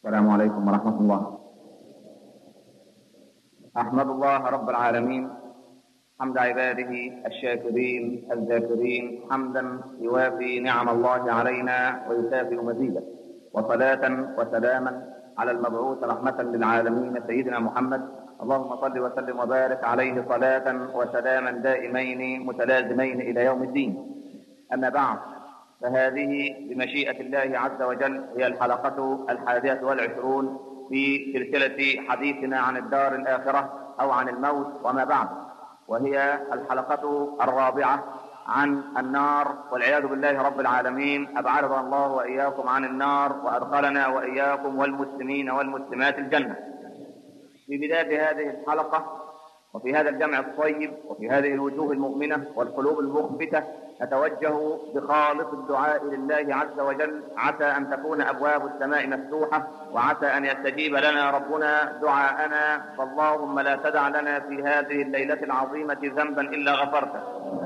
السلام عليكم ورحمة الله أحمد الله رب العالمين حمد عباده الشاكرين الذاكرين حمدا يوافي نعم الله علينا ويكافئ مزيدا وصلاة وسلاما على المبعوث رحمة للعالمين سيدنا محمد اللهم صل وسلم وبارك عليه صلاة وسلاما دائمين متلازمين إلى يوم الدين أما بعد فهذه بمشيئة الله عز وجل هي الحلقة الحادية والعشرون في سلسلة حديثنا عن الدار الآخرة أو عن الموت وما بعد وهي الحلقة الرابعة عن النار والعياذ بالله رب العالمين أبعدنا الله وإياكم عن النار وأدخلنا وإياكم والمسلمين والمسلمات الجنة في بداية هذه الحلقة وفي هذا الجمع الطيب وفي هذه الوجوه المؤمنة والقلوب المخبتة نتوجه بخالص الدعاء لله عز وجل عسى أن تكون أبواب السماء مفتوحة وعسى أن يستجيب لنا ربنا دعاءنا فاللهم لا تدع لنا في هذه الليلة العظيمة ذنبا إلا غفرته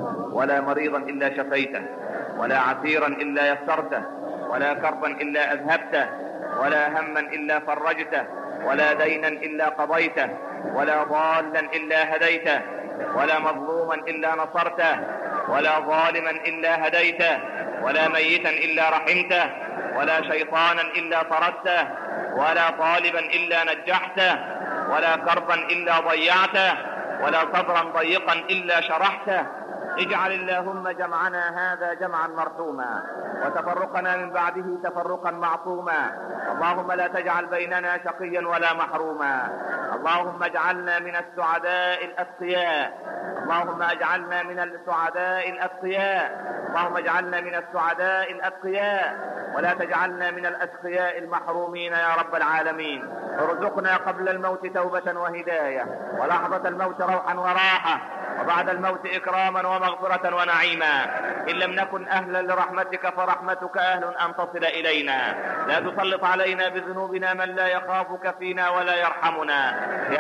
ولا مريضا إلا شفيته ولا عسيرا إلا يسرته ولا كربا إلا أذهبته ولا هما إلا فرجته ولا دينا إلا قضيته ولا ضالا إلا هديته ولا مظلوما إلا نصرته ولا ظالما إلا هديته ولا ميتا إلا رحمته ولا شيطانا إلا طردته ولا طالبا إلا نجحته ولا كربا إلا ضيعته ولا صدرا ضيقا إلا شرحته اجعل اللهم جمعنا هذا جمعا مرحوما وتفرقنا من بعده تفرقا معصوما اللهم لا تجعل بيننا شقيا ولا محروما اللهم اجعلنا من السعداء الاتقياء اللهم اجعلنا من السعداء الاتقياء اللهم اجعلنا من السعداء الاتقياء ولا تجعلنا من الاشقياء المحرومين يا رب العالمين ارزقنا قبل الموت توبه وهدايه ولحظه الموت روحا وراحه وبعد الموت إكراما ومغفرة ونعيما إن لم نكن أهلا لرحمتك فرحمتك أهل أن تصل إلينا لا تسلط علينا بذنوبنا من لا يخافك فينا ولا يرحمنا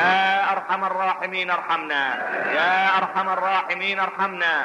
يا أرحم الراحمين ارحمنا يا أرحم الراحمين ارحمنا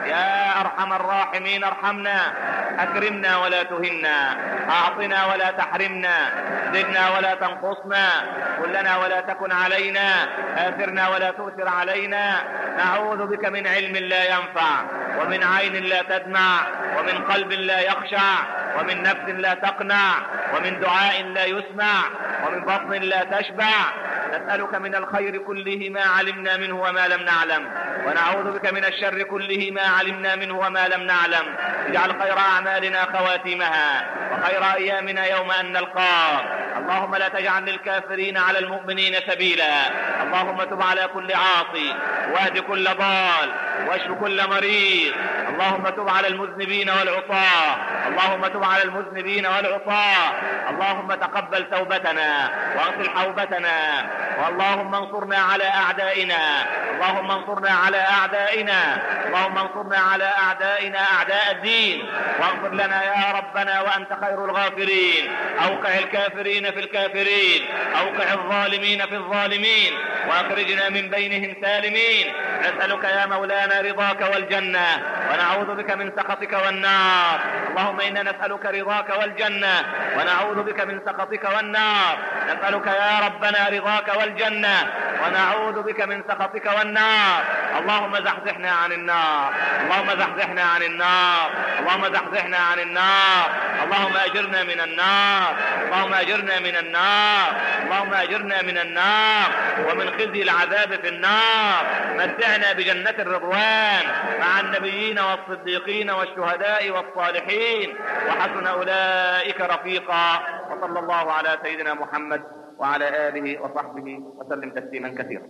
يا أرحم الراحمين ارحمنا أكرمنا ولا تهنا أعطنا ولا تحرمنا زدنا ولا تنقصنا كلنا ولا تكن علينا آثرنا ولا تؤثر علينا نعوذ بك من علم لا ينفع ومن عين لا تدمع ومن قلب لا يخشع ومن نفس لا تقنع ومن دعاء لا يسمع ومن بطن لا تشبع نسألك من الخير كله ما علمنا منه وما لم نعلم ونعوذ بك من الشر كله ما علمنا منه وما لم نعلم اجعل خير أعمالنا خواتيمها وخير أيامنا يوم أن نلقاك اللهم لا تجعل للكافرين على المؤمنين سبيلا اللهم تب على كل عاصي واهد كل ضال واشف كل مريض اللهم تب على المذنبين والعصاة اللهم تب على المذنبين والعصاة اللهم تقبل توبتنا واغسل حوبتنا واللهم انصرنا على أعدائنا اللهم انصرنا على أعدائنا اللهم انصرنا على أعدائنا أعداء الدين واغفر لنا يا ربنا وأنت خير الغافرين أوقع الكافرين في الكافرين أوقع الظالمين في الظالمين وأخرجنا من بينهم سالمين نسألك يا مولانا رضاك والجنة ونعوذ بك من سخطك والنار اللهم إنا نسألك رضاك والجنة ونعوذ بك من سخطك والنار نسألك يا ربنا رضاك والجنة ونعوذ بك من سخطك والنار اللهم زحزحنا عن النار اللهم زحزحنا عن النار اللهم زحزحنا عن النار اللهم أجرنا من النار اللهم أجرنا من النار اللهم أجرنا من النار ومن خزي العذاب في النار متعنا بجنة الرضوان مع النبيين والصديقين والشهداء والصالحين وحسن أولئك رفيقا وصلى الله على سيدنا محمد وعلى آله وصحبه وسلم تسليما كثيرا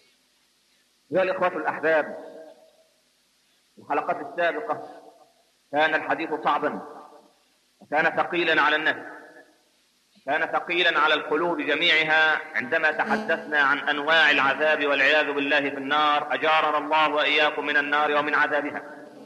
أيها الإخوة الأحباب الحلقات السابقة كان الحديث صعبا وكان ثقيلا على النفس كان ثقيلا على القلوب جميعها عندما تحدثنا عن انواع العذاب والعياذ بالله في النار اجارنا الله واياكم من النار ومن عذابها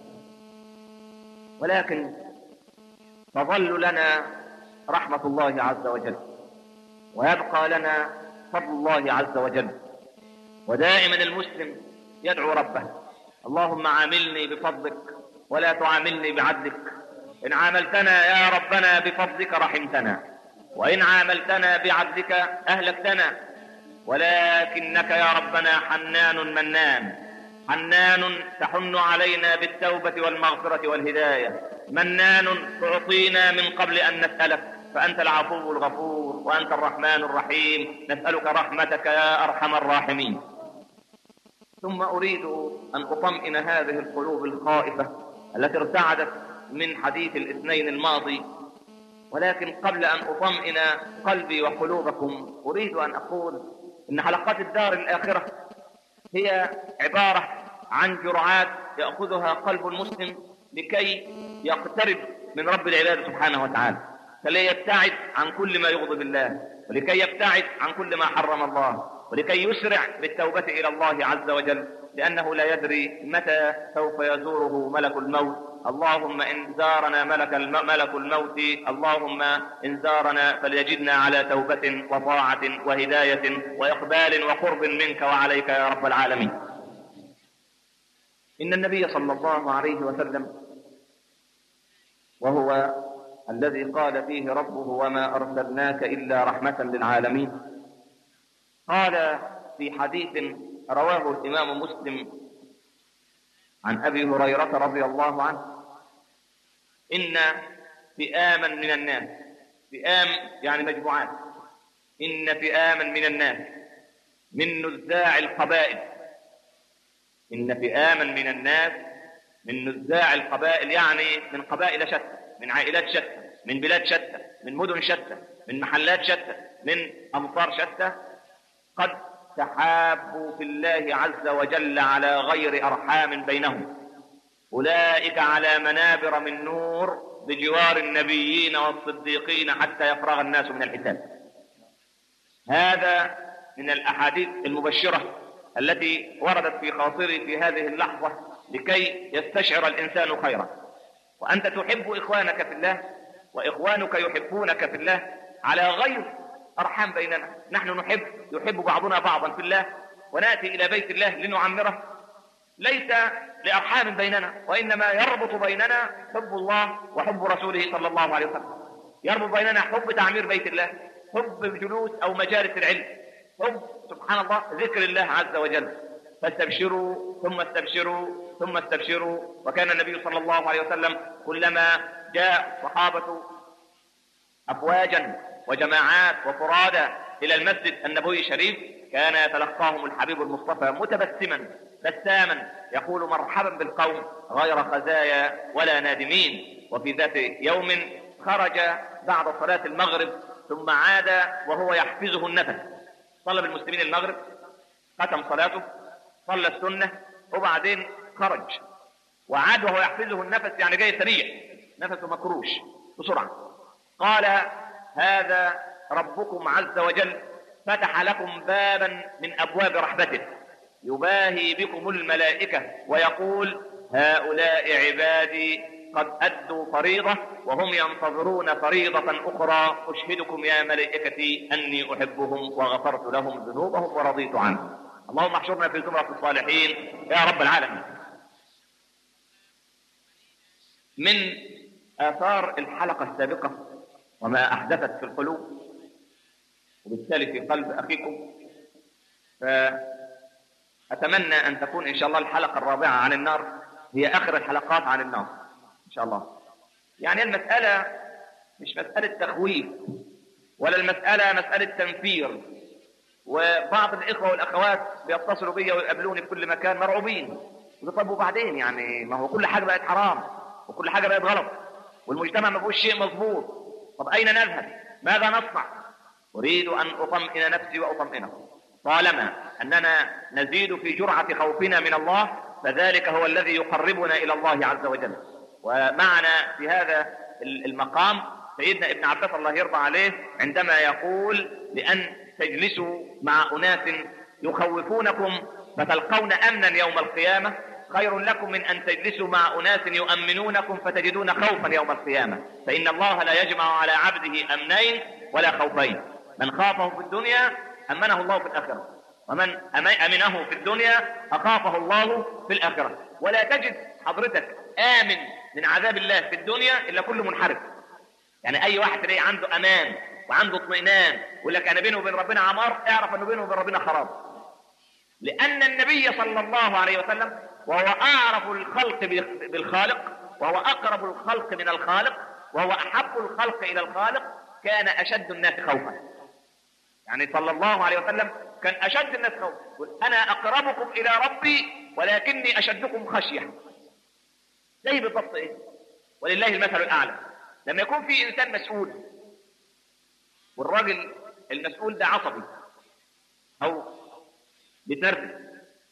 ولكن تظل لنا رحمه الله عز وجل ويبقى لنا فضل الله عز وجل ودائما المسلم يدعو ربه اللهم عاملني بفضلك ولا تعاملني بعدلك ان عاملتنا يا ربنا بفضلك رحمتنا وإن عاملتنا بعدلك أهلكتنا ولكنك يا ربنا حنان منان حنان تحن علينا بالتوبة والمغفرة والهداية منان تعطينا من قبل أن نسألك فأنت العفو الغفور وأنت الرحمن الرحيم نسألك رحمتك يا أرحم الراحمين ثم أريد أن أطمئن هذه القلوب الخائفة التي ارتعدت من حديث الاثنين الماضي ولكن قبل أن أطمئن قلبي وقلوبكم أريد أن أقول إن حلقات الدار الآخرة هي عبارة عن جرعات يأخذها قلب المسلم لكي يقترب من رب العباد سبحانه وتعالى فلي يبتعد عن كل ما يغضب الله ولكي يبتعد عن كل ما حرم الله ولكي يسرع بالتوبة إلى الله عز وجل لأنه لا يدري متى سوف يزوره ملك الموت اللهم إن زارنا ملك الم... ملك الموت اللهم إن زارنا فليجدنا على توبة وطاعة وهداية وإقبال وقرب منك وعليك يا رب العالمين إن النبي صلى الله عليه وسلم وهو الذي قال فيه ربه وما أرسلناك إلا رحمة للعالمين قال في حديث رواه الإمام مسلم عن أبي هريرة رضي الله عنه إن فئاما من الناس فئام يعني مجموعات إن فئاما من الناس من نزاع القبائل إن فئاما من الناس من نزاع القبائل يعني من قبائل شتى من عائلات شتى من بلاد شتى من مدن شتى من محلات شتى من أمصار شتى قد تحابوا في الله عز وجل على غير أرحام بينهم أولئك على منابر من نور بجوار النبيين والصديقين حتى يفرغ الناس من الحساب هذا من الأحاديث المبشرة التي وردت في خاطري في هذه اللحظة لكي يستشعر الإنسان خيرا وأنت تحب إخوانك في الله وإخوانك يحبونك في الله على غير أرحام بيننا نحن نحب يحب بعضنا بعضا في الله ونأتي إلى بيت الله لنعمره ليس لأرحام بيننا وإنما يربط بيننا حب الله وحب رسوله صلى الله عليه وسلم يربط بيننا حب تعمير بيت الله حب جلوس أو مجالس العلم حب سبحان الله ذكر الله عز وجل فاستبشروا ثم استبشروا ثم استبشروا وكان النبي صلى الله عليه وسلم كلما جاء صحابة أفواجا وجماعات وفرادى إلى المسجد النبوي الشريف كان يتلقاهم الحبيب المصطفى متبسما بساما يقول مرحبا بالقوم غير خزايا ولا نادمين وفي ذات يوم خرج بعد صلاة المغرب ثم عاد وهو يحفزه النفس صلى بالمسلمين المغرب ختم صلاته صلى السنة وبعدين خرج وعاد وهو يحفزه النفس يعني جاي سريع نفسه مكروش بسرعة قال هذا ربكم عز وجل فتح لكم بابا من أبواب رحمته يباهي بكم الملائكة ويقول هؤلاء عبادي قد أدوا فريضة وهم ينتظرون فريضة أخرى أشهدكم يا ملائكتي أني أحبهم وغفرت لهم ذنوبهم ورضيت عنهم اللهم احشرنا في زمرة الصالحين يا رب العالمين من آثار الحلقة السابقة وما أحدثت في القلوب وبالتالي في قلب أخيكم فأتمنى أن تكون إن شاء الله الحلقة الرابعة عن النار هي آخر الحلقات عن النار إن شاء الله يعني المسألة مش مسألة تخويف ولا المسألة مسألة تنفير وبعض الإخوة والأخوات بيتصلوا بيا ويقابلوني في كل مكان مرعوبين طب وبعدين يعني ما هو كل حاجة بقت حرام وكل حاجة بقت غلط والمجتمع ما فيهوش شيء مظبوط طب أين نذهب ماذا نصنع أريد أن أطمئن نفسي وأطمئنكم طالما أننا نزيد في جرعة خوفنا من الله فذلك هو الذي يقربنا إلى الله عز وجل ومعنا في هذا المقام سيدنا ابن عباس الله يرضى عليه عندما يقول بأن تجلسوا مع أناس يخوفونكم فتلقون أمنا يوم القيامة خير لكم من أن تجلسوا مع أناس يؤمنونكم فتجدون خوفا يوم القيامة فإن الله لا يجمع على عبده أمنين ولا خوفين من خافه في الدنيا أمنه الله في الآخرة ومن أمنه في الدنيا أخافه الله في الآخرة ولا تجد حضرتك آمن من عذاب الله في الدنيا إلا كل منحرف يعني اي واحد تلاقيه عنده امان وعنده اطمئنان يقول لك انا بيني وبين ربنا عمار اعرف انه بينه وبين ربنا خراب لان النبي صلى الله عليه وسلم وهو اعرف الخلق بالخالق وهو اقرب الخلق من الخالق وهو احب الخلق الى الخالق كان اشد الناس خوفا يعني صلى الله عليه وسلم كان اشد الناس خوفا يقول انا اقربكم الى ربي ولكني اشدكم خشيه زي بالضبط ايه ولله المثل الاعلى لما يكون في انسان مسؤول والراجل المسؤول ده عصبي او بيتنرفز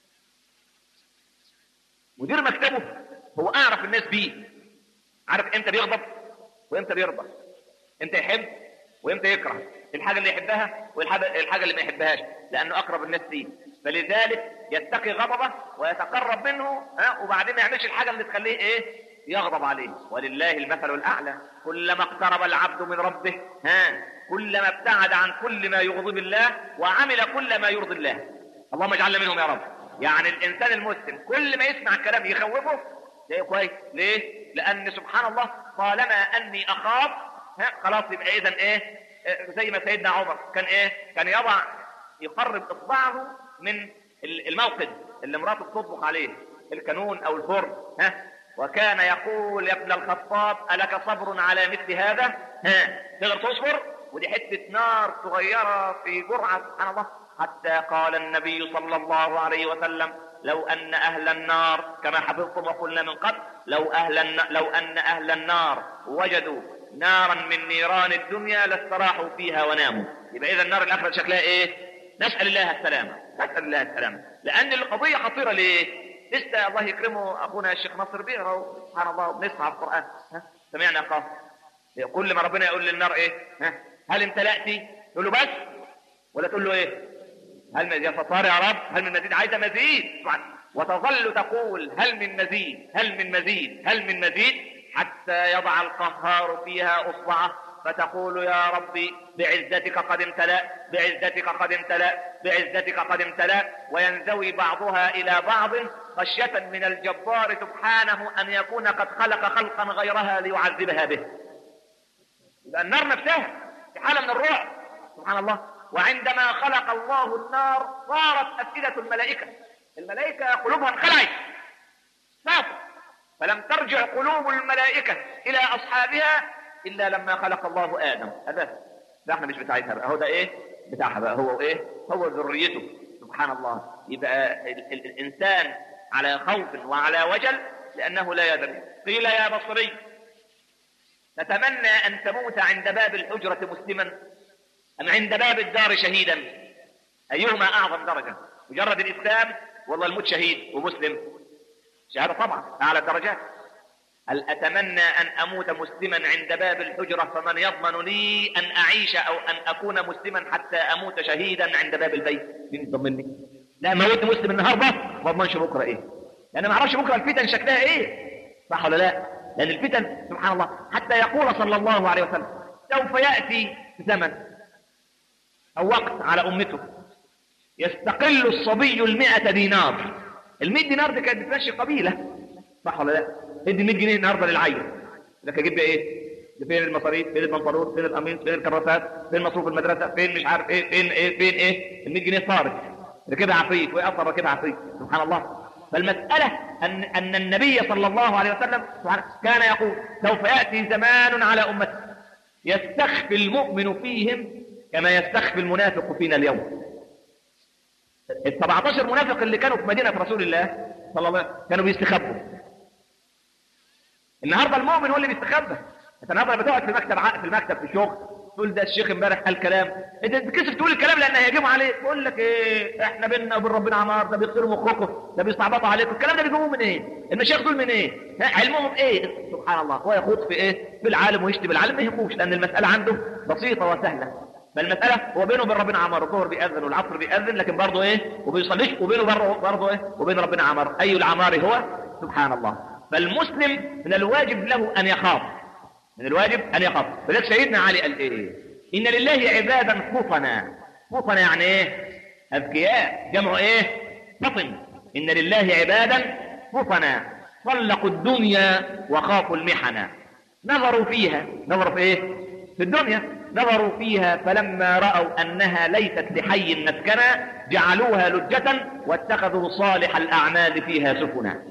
مدير مكتبه هو اعرف الناس بيه عارف امتى بيغضب وامتى بيرضى امتى يحب وامتى يكره الحاجه اللي يحبها والحاجه اللي ما يحبهاش لانه اقرب الناس ليه فلذلك يتقي غضبه ويتقرب منه ها وبعدين ما يعملش الحاجه اللي تخليه ايه يغضب عليه ولله المثل الاعلى كلما اقترب العبد من ربه ها كلما ابتعد عن كل ما يغضب الله وعمل كل ما يرضي الله اللهم اجعلنا منهم يا رب يعني الانسان المسلم كل ما يسمع كلام يخوفه ده كويس ليه لان سبحان الله طالما اني اخاف ها خلاص يبقى اذا ايه زي ما سيدنا عمر كان ايه كان يضع يقرب اصبعه من الموقد اللي مراته بتطبخ عليه الكانون او الفرن ها وكان يقول يا ابن الخطاب ألك صبر على مثل هذا ها تقدر تصبر ودي حتة نار صغيرة في جرعة سبحان الله حتى قال النبي صلى الله عليه وسلم لو أن أهل النار كما حفظتم وقلنا من قبل لو أهل لو أن أهل النار وجدوا نارا من نيران الدنيا لاستراحوا فيها وناموا يبقى إذا النار الآخرة شكلها إيه؟ نسأل الله السلامة نسأل الله السلامة لأن القضية خطيرة ليه؟ لسه الله يكرمه اخونا الشيخ نصر بيقرا سبحان الله بنسمع القران ها سمعنا قال كل ما ربنا يقول للنار ايه ها هل امتلأتي تقول له بس ولا تقول له ايه هل من يا ستار يا رب هل من مزيد عايزه مزيد وتظل تقول هل من مزيد هل من مزيد هل من مزيد حتى يضع القهار فيها اصبعه فتقول يا ربي بعزتك قد امتلأ بعزتك قد امتلأ بعزتك قد امتلأ وينزوي بعضها إلى بعض خشية من الجبار سبحانه أن يكون قد خلق خلقا غيرها ليعذبها به النار نفسها في حالة من الرعب سبحان الله وعندما خلق الله النار صارت أفئدة الملائكة الملائكة قلوبها انخلعت صافت فلم ترجع قلوب الملائكة إلى أصحابها إلا لما خلق الله آدم هذا ده احنا مش بتاعتها بقى هو ده ايه بتاعها بقى هو ايه هو ذريته سبحان الله يبقى ال ال الانسان على خوف وعلى وجل لانه لا يدري قيل يا بصري تتمنى ان تموت عند باب الحجرة مسلما ام عند باب الدار شهيدا ايهما اعظم درجة مجرد الاسلام والله الموت شهيد ومسلم شهادة طبعا اعلى الدرجات هل أتمنى أن أموت مسلما عند باب الحجرة فمن يضمن لي أن أعيش أو أن أكون مسلما حتى أموت شهيدا عند باب البيت مين يضمني لا موت مسلم النهارده ما اضمنش بكره ايه لان ما اعرفش بكره الفتن شكلها ايه صح ولا لا لان الفتن سبحان الله حتى يقول صلى الله عليه وسلم سوف ياتي زمن او وقت على امته يستقل الصبي المئة دينار المئة دينار دي كانت بتمشي قبيله صح ولا لا ادي 100 جنيه النهارده للعيل لك اجيب بيها ايه فين المصاريف فين البنطلون فين القميص فين الكراسات فين مصروف المدرسه فين مش عارف ايه فين ايه فين ايه ال 100 جنيه صارت ركبها عفريت وايه اصلا ركبها عفريت سبحان الله فالمسألة أن أن النبي صلى الله عليه وسلم كان يقول سوف يأتي زمان على أمته يستخفي المؤمن فيهم كما يستخفي المنافق فينا اليوم ال 17 منافق اللي كانوا في مدينة رسول الله صلى الله عليه وسلم كانوا بيستخبوا النهارده المؤمن هو اللي بيستخبى انت النهارده لما تقعد في المكتب في المكتب في الشغل تقول ده الشيخ امبارح قال كلام انت تتكسف تقول الكلام لان هيهاجموا عليك يقول لك ايه احنا بينا وبين ربنا عمار ده بيخسروا مخكم ده بيستعبطوا عليكم الكلام ده بيجيبوه من ايه المشايخ دول من ايه علمهم ايه سبحان الله هو يخوض في ايه في العالم ويشتي بالعالم ما يهموش لان المساله عنده بسيطه وسهله فالمسألة هو بينه وبين ربنا عمر الظهر بيأذن والعصر بيأذن لكن برضه ايه وبيصليش وبينه برضه برضه ايه وبين ربنا عمر أي العمار هو سبحان الله فالمسلم من الواجب له أن يخاف من الواجب أن يخاف فذلك سيدنا علي قال إيه إن لله عبادا فطنا فطنا يعني إيه أذكياء جمع إيه فطن إن لله عبادا فطنا طلقوا الدنيا وخافوا المحنة نظروا فيها نظروا في إيه في الدنيا نظروا فيها فلما رأوا أنها ليست لحي مسكنا جعلوها لجة واتخذوا صالح الأعمال فيها سفنا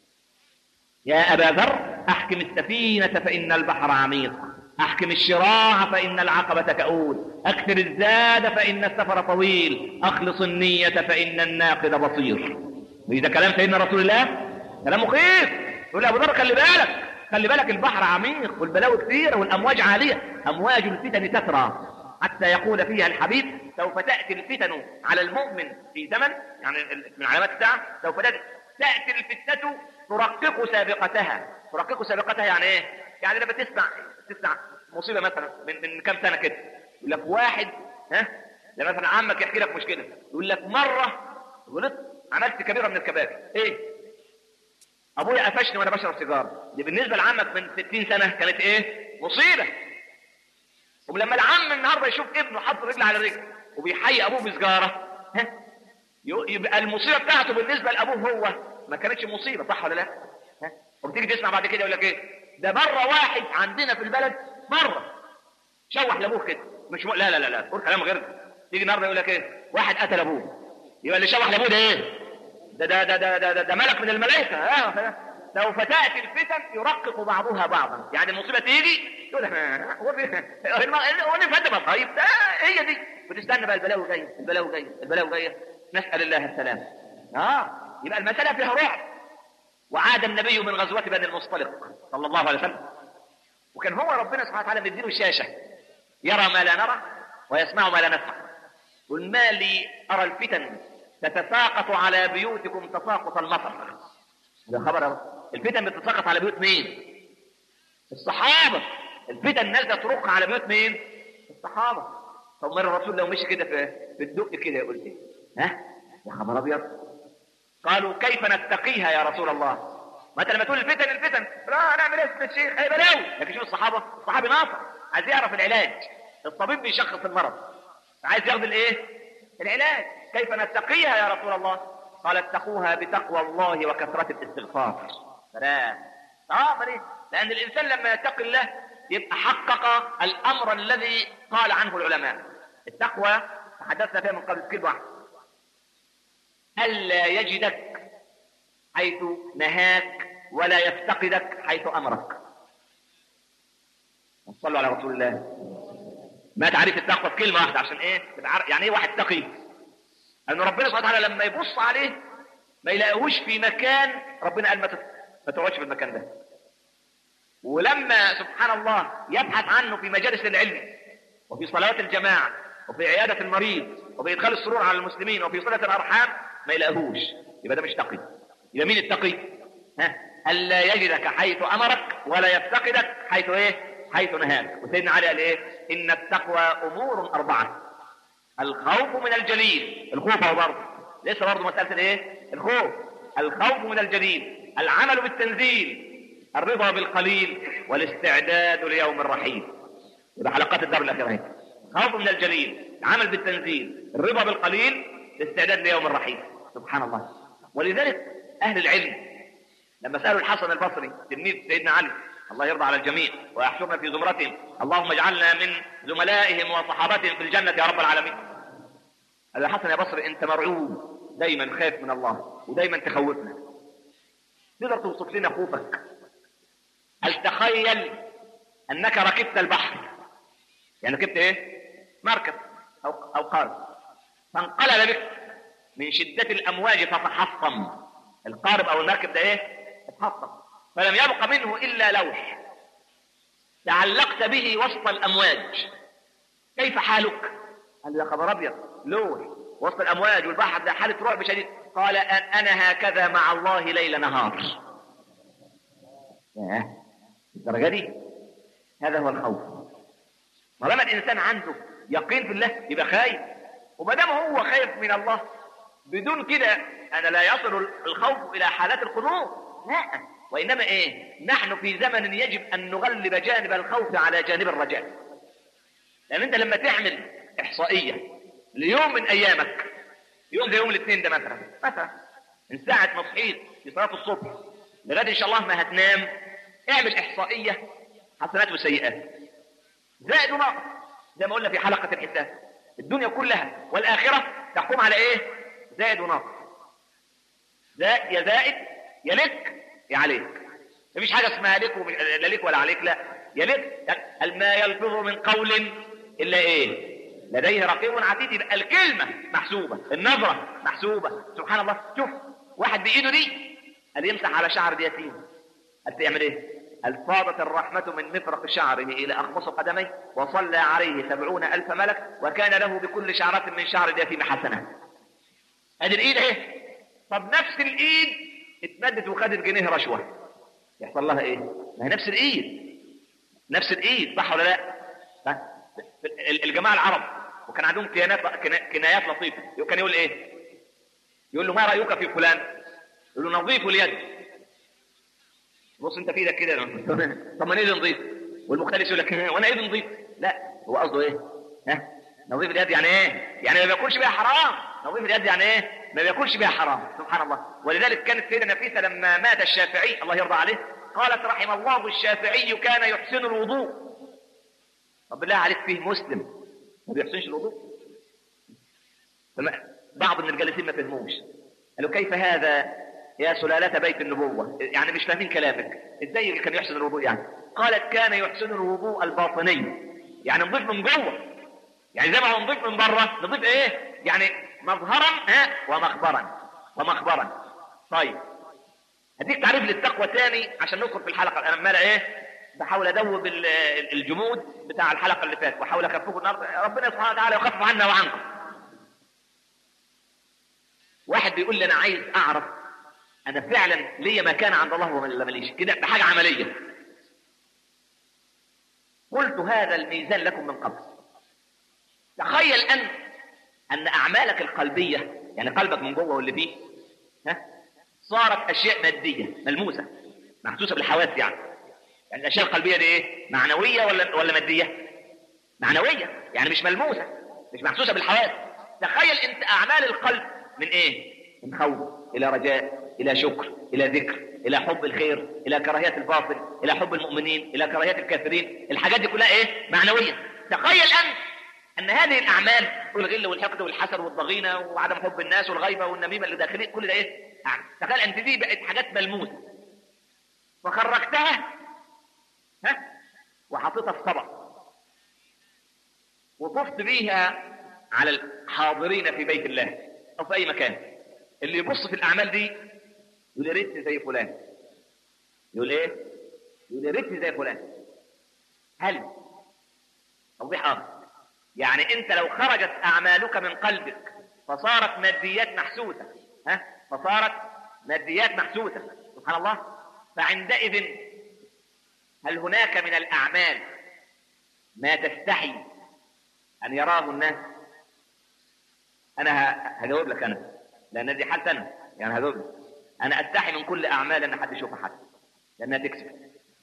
يا أبا ذر أحكم السفينة فإن البحر عميق أحكم الشراع فإن العقبة كؤود أكثر الزاد فإن السفر طويل أخلص النية فإن الناقد بصير وإذا كلام سيدنا رسول الله كلام مخيف يقول أبو ذر خلي بالك خلي بالك البحر عميق والبلاوي كثيرة والأمواج عالية أمواج الفتن تترى حتى يقول فيها الحبيب سوف تأتي الفتن على المؤمن في زمن يعني من علامات الساعة سوف تأتي الفتنة ترقق سابقتها ترقق سابقتها يعني ايه؟ يعني لما تسمع تسمع مصيبة مثلا من من كام سنة كده يقول لك واحد ها لما مثلا عمك يحكي لك مشكلة يقول لك مرة غلطت عملت كبيرة من الكبائر ايه؟ ابويا قفشني وانا بشرب سيجاره دي بالنسبه لعمك من 60 سنه كانت ايه مصيبه ولما العم النهارده يشوف ابنه حاطط رجل على رجل وبيحيي ابوه بسجاره ها يبقى المصيبه بتاعته بالنسبه لابوه هو ما كانتش مصيبه صح ولا لا ها وبتيجي تسمع بعد كده يقول لك ايه ده مره واحد عندنا في البلد مره شوح لابوه كده مش م... لا لا لا لا قول كلام غير ده تيجي النهارده يقول لك ايه واحد قتل ابوه يبقى اللي شوح لابوه ده ايه ده ده ده ده ده, ده, ده ملك من الملائكة آه سوف تأتي الفتن يرقق بعضها بعضا يعني المصيبة تيجي يقول هو هو نفهم مصايب ده هي دي بتستنى بقى البلاوي جاية البلاوي جاية البلاوي جاية نسأل الله السلام اه يبقى المسألة فيها رعب وعاد النبي من غزوة بني المصطلق صلى الله عليه وسلم وكان هو ربنا سبحانه وتعالى مديله الشاشة يرى ما لا نرى ويسمع ما لا نسمع قل ما لي أرى الفتن تتساقط على بيوتكم تساقط المطر ده خبر الفتن بتتساقط على بيوت مين الصحابة الفتن نازلة ترق على بيوت مين الصحابة طب مرة الرسول لو مشي كده في في الدق كده يقول ايه ها يا خبر ابيض قالوا كيف نتقيها يا رسول الله ما انت لما تقول الفتن الفتن لا نعمل ايه يا الشيخ اي بلاوي لكن شوف الصحابة الصحابي ناصر عايز يعرف العلاج الطبيب بيشخص المرض عايز ياخد الايه العلاج كيف نتقيها يا رسول الله قال اتقوها بتقوى الله وكثرة الاستغفار سلام اه ليه لأن الإنسان لما يتقي الله يبقى حقق الأمر الذي قال عنه العلماء التقوى تحدثنا فيها من قبل كل واحد ألا يجدك حيث نهاك ولا يفتقدك حيث أمرك صلوا على رسول الله ما تعريف التقوى بكلمة واحدة عشان ايه يعني ايه واحد تقي ان ربنا سبحانه وتعالى لما يبص عليه ما يلاقيهوش في مكان ربنا قال ما تقعدش في المكان ده ولما سبحان الله يبحث عنه في مجالس العلم وفي صلوات الجماعة وفي عيادة المريض وفي إدخال السرور على المسلمين وفي صلة الأرحام ما يلاقيهوش يبقى ده مش تقي يبقى مين التقي؟ ها ألا يجدك حيث أمرك ولا يفتقدك حيث إيه؟ حيث نهاك وسيدنا علي قال إيه؟ إن التقوى أمور أربعة الخوف من الجليل الخوف هو برضه لسه برضه مسألة الإيه؟ الخوف الخوف من الجليل العمل بالتنزيل الرضا بالقليل والاستعداد ليوم الرحيل يبقى حلقات الدار الأخيرة خوف من الجليل العمل بالتنزيل الرضا بالقليل الاستعداد ليوم الرحيل سبحان الله ولذلك أهل العلم لما سألوا الحسن البصري تلميذ سيدنا علي الله يرضى على الجميع ويحشرنا في زمرتهم اللهم اجعلنا من زملائهم وصحابتهم في الجنة يا رب العالمين قال الحسن يا بصري انت مرعوب دايما خايف من الله ودايما تخوفنا تقدر توصف لنا خوفك هل تخيل انك ركبت البحر يعني ركبت ايه مركب او او قارب فانقلب بك من شدة الامواج فتحطم القارب او المركب ده ايه اتحطم فلم يبق منه الا لوح تعلقت به وسط الامواج كيف حالك قال يا خبر ابيض لوح وسط الامواج والبحر ده حاله رعب شديد قال أن انا هكذا مع الله ليل نهار ياه الدرجه دي هذا هو الخوف طالما الانسان عنده يقين في الله يبقى خايف وما دام هو خايف من الله بدون كده انا لا يصل الخوف الى حالات القنوط لا وانما ايه نحن في زمن يجب ان نغلب جانب الخوف على جانب الرجاء لان انت لما تعمل احصائيه ليوم من ايامك يوم زي يوم الاثنين ده مثلا مثلا من ساعه ما صحيت في صلاه الصبح لغايه ان شاء الله ما هتنام اعمل احصائيه حسنات وسيئات زائد وناقص زي ما قلنا في حلقة الحساب الدنيا كلها والآخرة تحكم على إيه؟ زائد وناقص زائد يا زائد يا لك يا عليك مفيش حاجة اسمها لك ومش لا لك ولا عليك لا يا لك هل ما يلفظ من قول إلا إيه؟ لديه رقيب عتيد يبقى الكلمة محسوبة النظرة محسوبة سبحان الله شوف واحد بإيده دي قال يمسح على شعر اليتيم قال تعمل ايه قال فاضت الرحمة من مفرق شعره إلى أخمص قدميه وصلى عليه سبعون ألف ملك وكان له بكل شعرة من شعر اليتيم حسنة ادي الايد اهي طب نفس الايد اتمدت وخدت جنيه رشوة يحصل لها ايه ما هي نفس الايد نفس الايد صح ولا لا ها؟ الجماعة العرب وكان عندهم كيانات كنايات لطيفة كان يقول ايه يقول له ما رأيك في فلان يقول له نظيف اليد بص انت في ايدك كده طب ما انا ايدي نظيف والمختلف يقول لك وانا ايدي نظيف لا هو قصده ايه ها نظيف اليد يعني ايه يعني ما بياكلش بيها حرام نظيف اليد يعني ايه ما بياكلش بيها حرام سبحان الله ولذلك كانت سيدة نفيسة لما مات الشافعي الله يرضى عليه قالت رحم الله الشافعي كان يحسن الوضوء طب بالله عليك فيه مسلم ما بيحسنش الوضوء بعض من الجالسين ما فهموش قالوا كيف هذا يا سلالة بيت النبوة يعني مش فاهمين كلامك ازاي كان يحسن الوضوء يعني قالت كان يحسن الوضوء الباطني يعني نضيف من جوه يعني زي ما هو نضيف من بره نضيف ايه يعني مظهرا ها ومخبرا ومخبرا طيب هديك تعريف للتقوى تاني عشان ندخل في الحلقة انا عمال ايه بحاول ادوب الجمود بتاع الحلقة اللي فاتت واحاول اخففه النهارده ربنا سبحانه وتعالى يخفف عنا وعنكم واحد بيقول لي انا عايز اعرف انا فعلا ليا مكان عند الله ولا ماليش كده بحاجه عمليه قلت هذا الميزان لكم من قبل تخيل ان ان اعمالك القلبيه يعني قلبك من جوه واللي فيه ها صارت اشياء ماديه ملموسه محسوسه بالحواس يعني يعني الاشياء القلبيه دي ايه معنويه ولا ولا ماديه معنويه يعني مش ملموسه مش محسوسه بالحواس تخيل انت اعمال القلب من ايه من خوف الى رجاء الى شكر الى ذكر الى حب الخير الى كراهيه الباطل الى حب المؤمنين الى كراهيه الكافرين الحاجات دي كلها ايه معنويه تخيل انت ان هذه الاعمال والغل والحقد والحسد والضغينه وعدم حب الناس والغيبه والنميمه اللي داخلين كل ده ايه تخيل انت دي بقت حاجات ملموسه فخرجتها ها وحطيتها في طبق وطفت بيها على الحاضرين في بيت الله او في اي مكان اللي يبص في الاعمال دي يقول يا ريتني زي فلان يقول ايه يقول يا ريتني زي فلان هل توضيح اخر يعني انت لو خرجت اعمالك من قلبك فصارت ماديات محسوسه ها فصارت ماديات محسوسه سبحان الله فعندئذ هل هناك من الاعمال ما تستحي ان يراه الناس انا هجاوب لك انا لان دي حالتي انا يعني هجاوب لك انا استحي من كل اعمال ان حد يشوفها حد لانها تكسب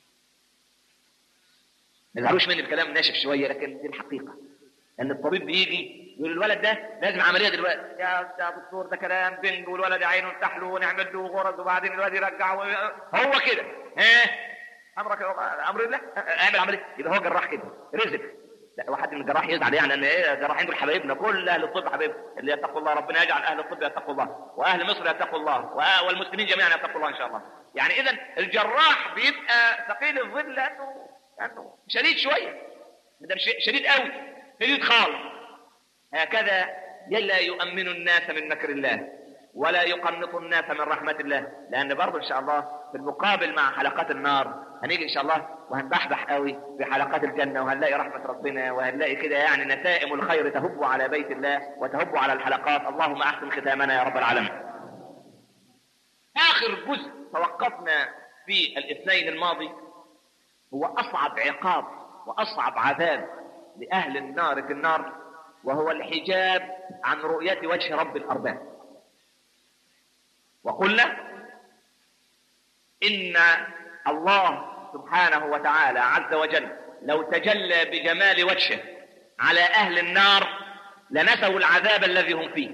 ما تزعلوش مني الكلام ناشف شويه لكن دي الحقيقه لان الطبيب بيجي يقول الولد ده لازم عمليه دلوقتي يا يا دكتور ده كلام بنج والولد عينه نفتح له ونعمل له غرز وبعدين الولد يرجع و... هو كده ها امرك امر الله اعمل عمليه يبقى هو جراح كده رزق لا واحد من الجراح يزعل يعني ان ايه الجراحين دول حبايبنا كل اهل الطب حبايب اللي يتقوا الله ربنا يجعل اهل الطب يتقوا الله واهل مصر يتقوا الله والمسلمين جميعا يتقوا الله ان شاء الله يعني اذا الجراح بيبقى ثقيل الظل لانه لانه شديد شويه ده شديد قوي شديد خالص هكذا لا يؤمن الناس من مكر الله ولا يقنط الناس من رحمة الله لأن برضه إن شاء الله في المقابل مع حلقات النار هنيجي إن شاء الله وهنبحبح قوي في حلقات الجنة وهنلاقي رحمة ربنا وهنلاقي كده يعني نسائم الخير تهب على بيت الله وتهب على الحلقات اللهم أحسن ختامنا يا رب العالمين آخر جزء توقفنا في الاثنين الماضي هو أصعب عقاب وأصعب عذاب لأهل النار في النار وهو الحجاب عن رؤية وجه رب الأرباب وقلنا إن الله سبحانه وتعالى عز وجل لو تجلى بجمال وجهه على أهل النار لنسوا العذاب الذي هم فيه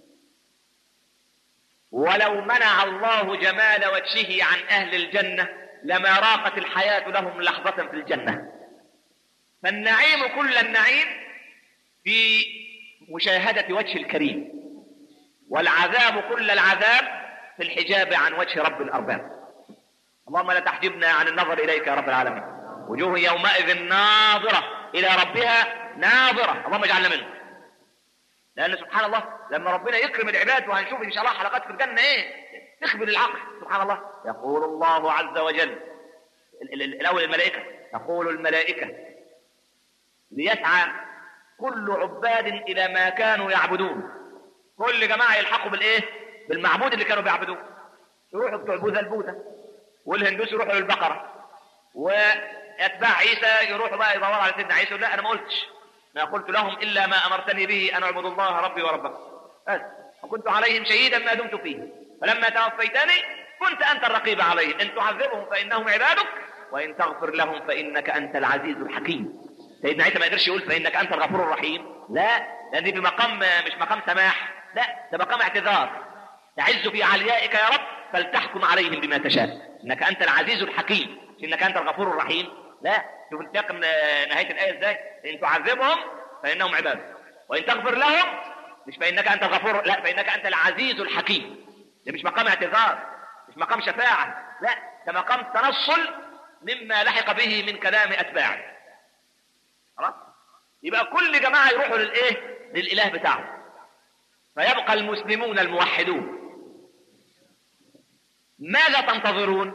ولو منع الله جمال وجهه عن أهل الجنة لما راقت الحياة لهم لحظة في الجنة فالنعيم كل النعيم في مشاهدة وجه الكريم والعذاب كل العذاب في الحجاب عن وجه رب الأرباب اللهم لا تحجبنا عن النظر إليك يا رب العالمين وجوه يومئذ ناظرة إلى ربها ناظرة اللهم اجعلنا منه لأن سبحان الله لما ربنا يكرم العباد وهنشوف إن شاء الله حلقات في الجنة إيه تخبر العقل سبحان الله يقول الله عز وجل الأول الملائكة تقول الملائكة ليسعى كل عباد إلى ما كانوا يعبدون كل جماعة يلحقوا بالإيه بالمعبود اللي كانوا بيعبدوه يروحوا بتوع بوذا البوذا والهندوس يروحوا للبقرة وأتباع عيسى يروحوا بقى يدوروا على سيدنا عيسى لا أنا ما قلتش ما قلت لهم إلا ما أمرتني به أن أعبد الله ربي وربكم بس وكنت عليهم شهيدا ما دمت فيه فلما توفيتني كنت أنت الرقيب عليهم إن تعذبهم فإنهم عبادك وإن تغفر لهم فإنك أنت العزيز الحكيم سيدنا عيسى ما قدرش يقول فإنك أنت الغفور الرحيم لا لأن دي بمقام مش مقام سماح لا ده مقام اعتذار تعز في عليائك يا رب فلتحكم عليهم بما تشاء انك انت العزيز الحكيم مش انك انت الغفور الرحيم لا شوف السياق نهايه الايه ازاي ان تعذبهم فانهم عبادك وان تغفر لهم مش فانك انت الغفور لا فانك انت العزيز الحكيم ده مش مقام اعتذار مش مقام شفاعه لا ده مقام تنصل مما لحق به من كلام اتباعه خلاص يبقى كل جماعه يروحوا للايه للاله بتاعهم فيبقى المسلمون الموحدون ماذا تنتظرون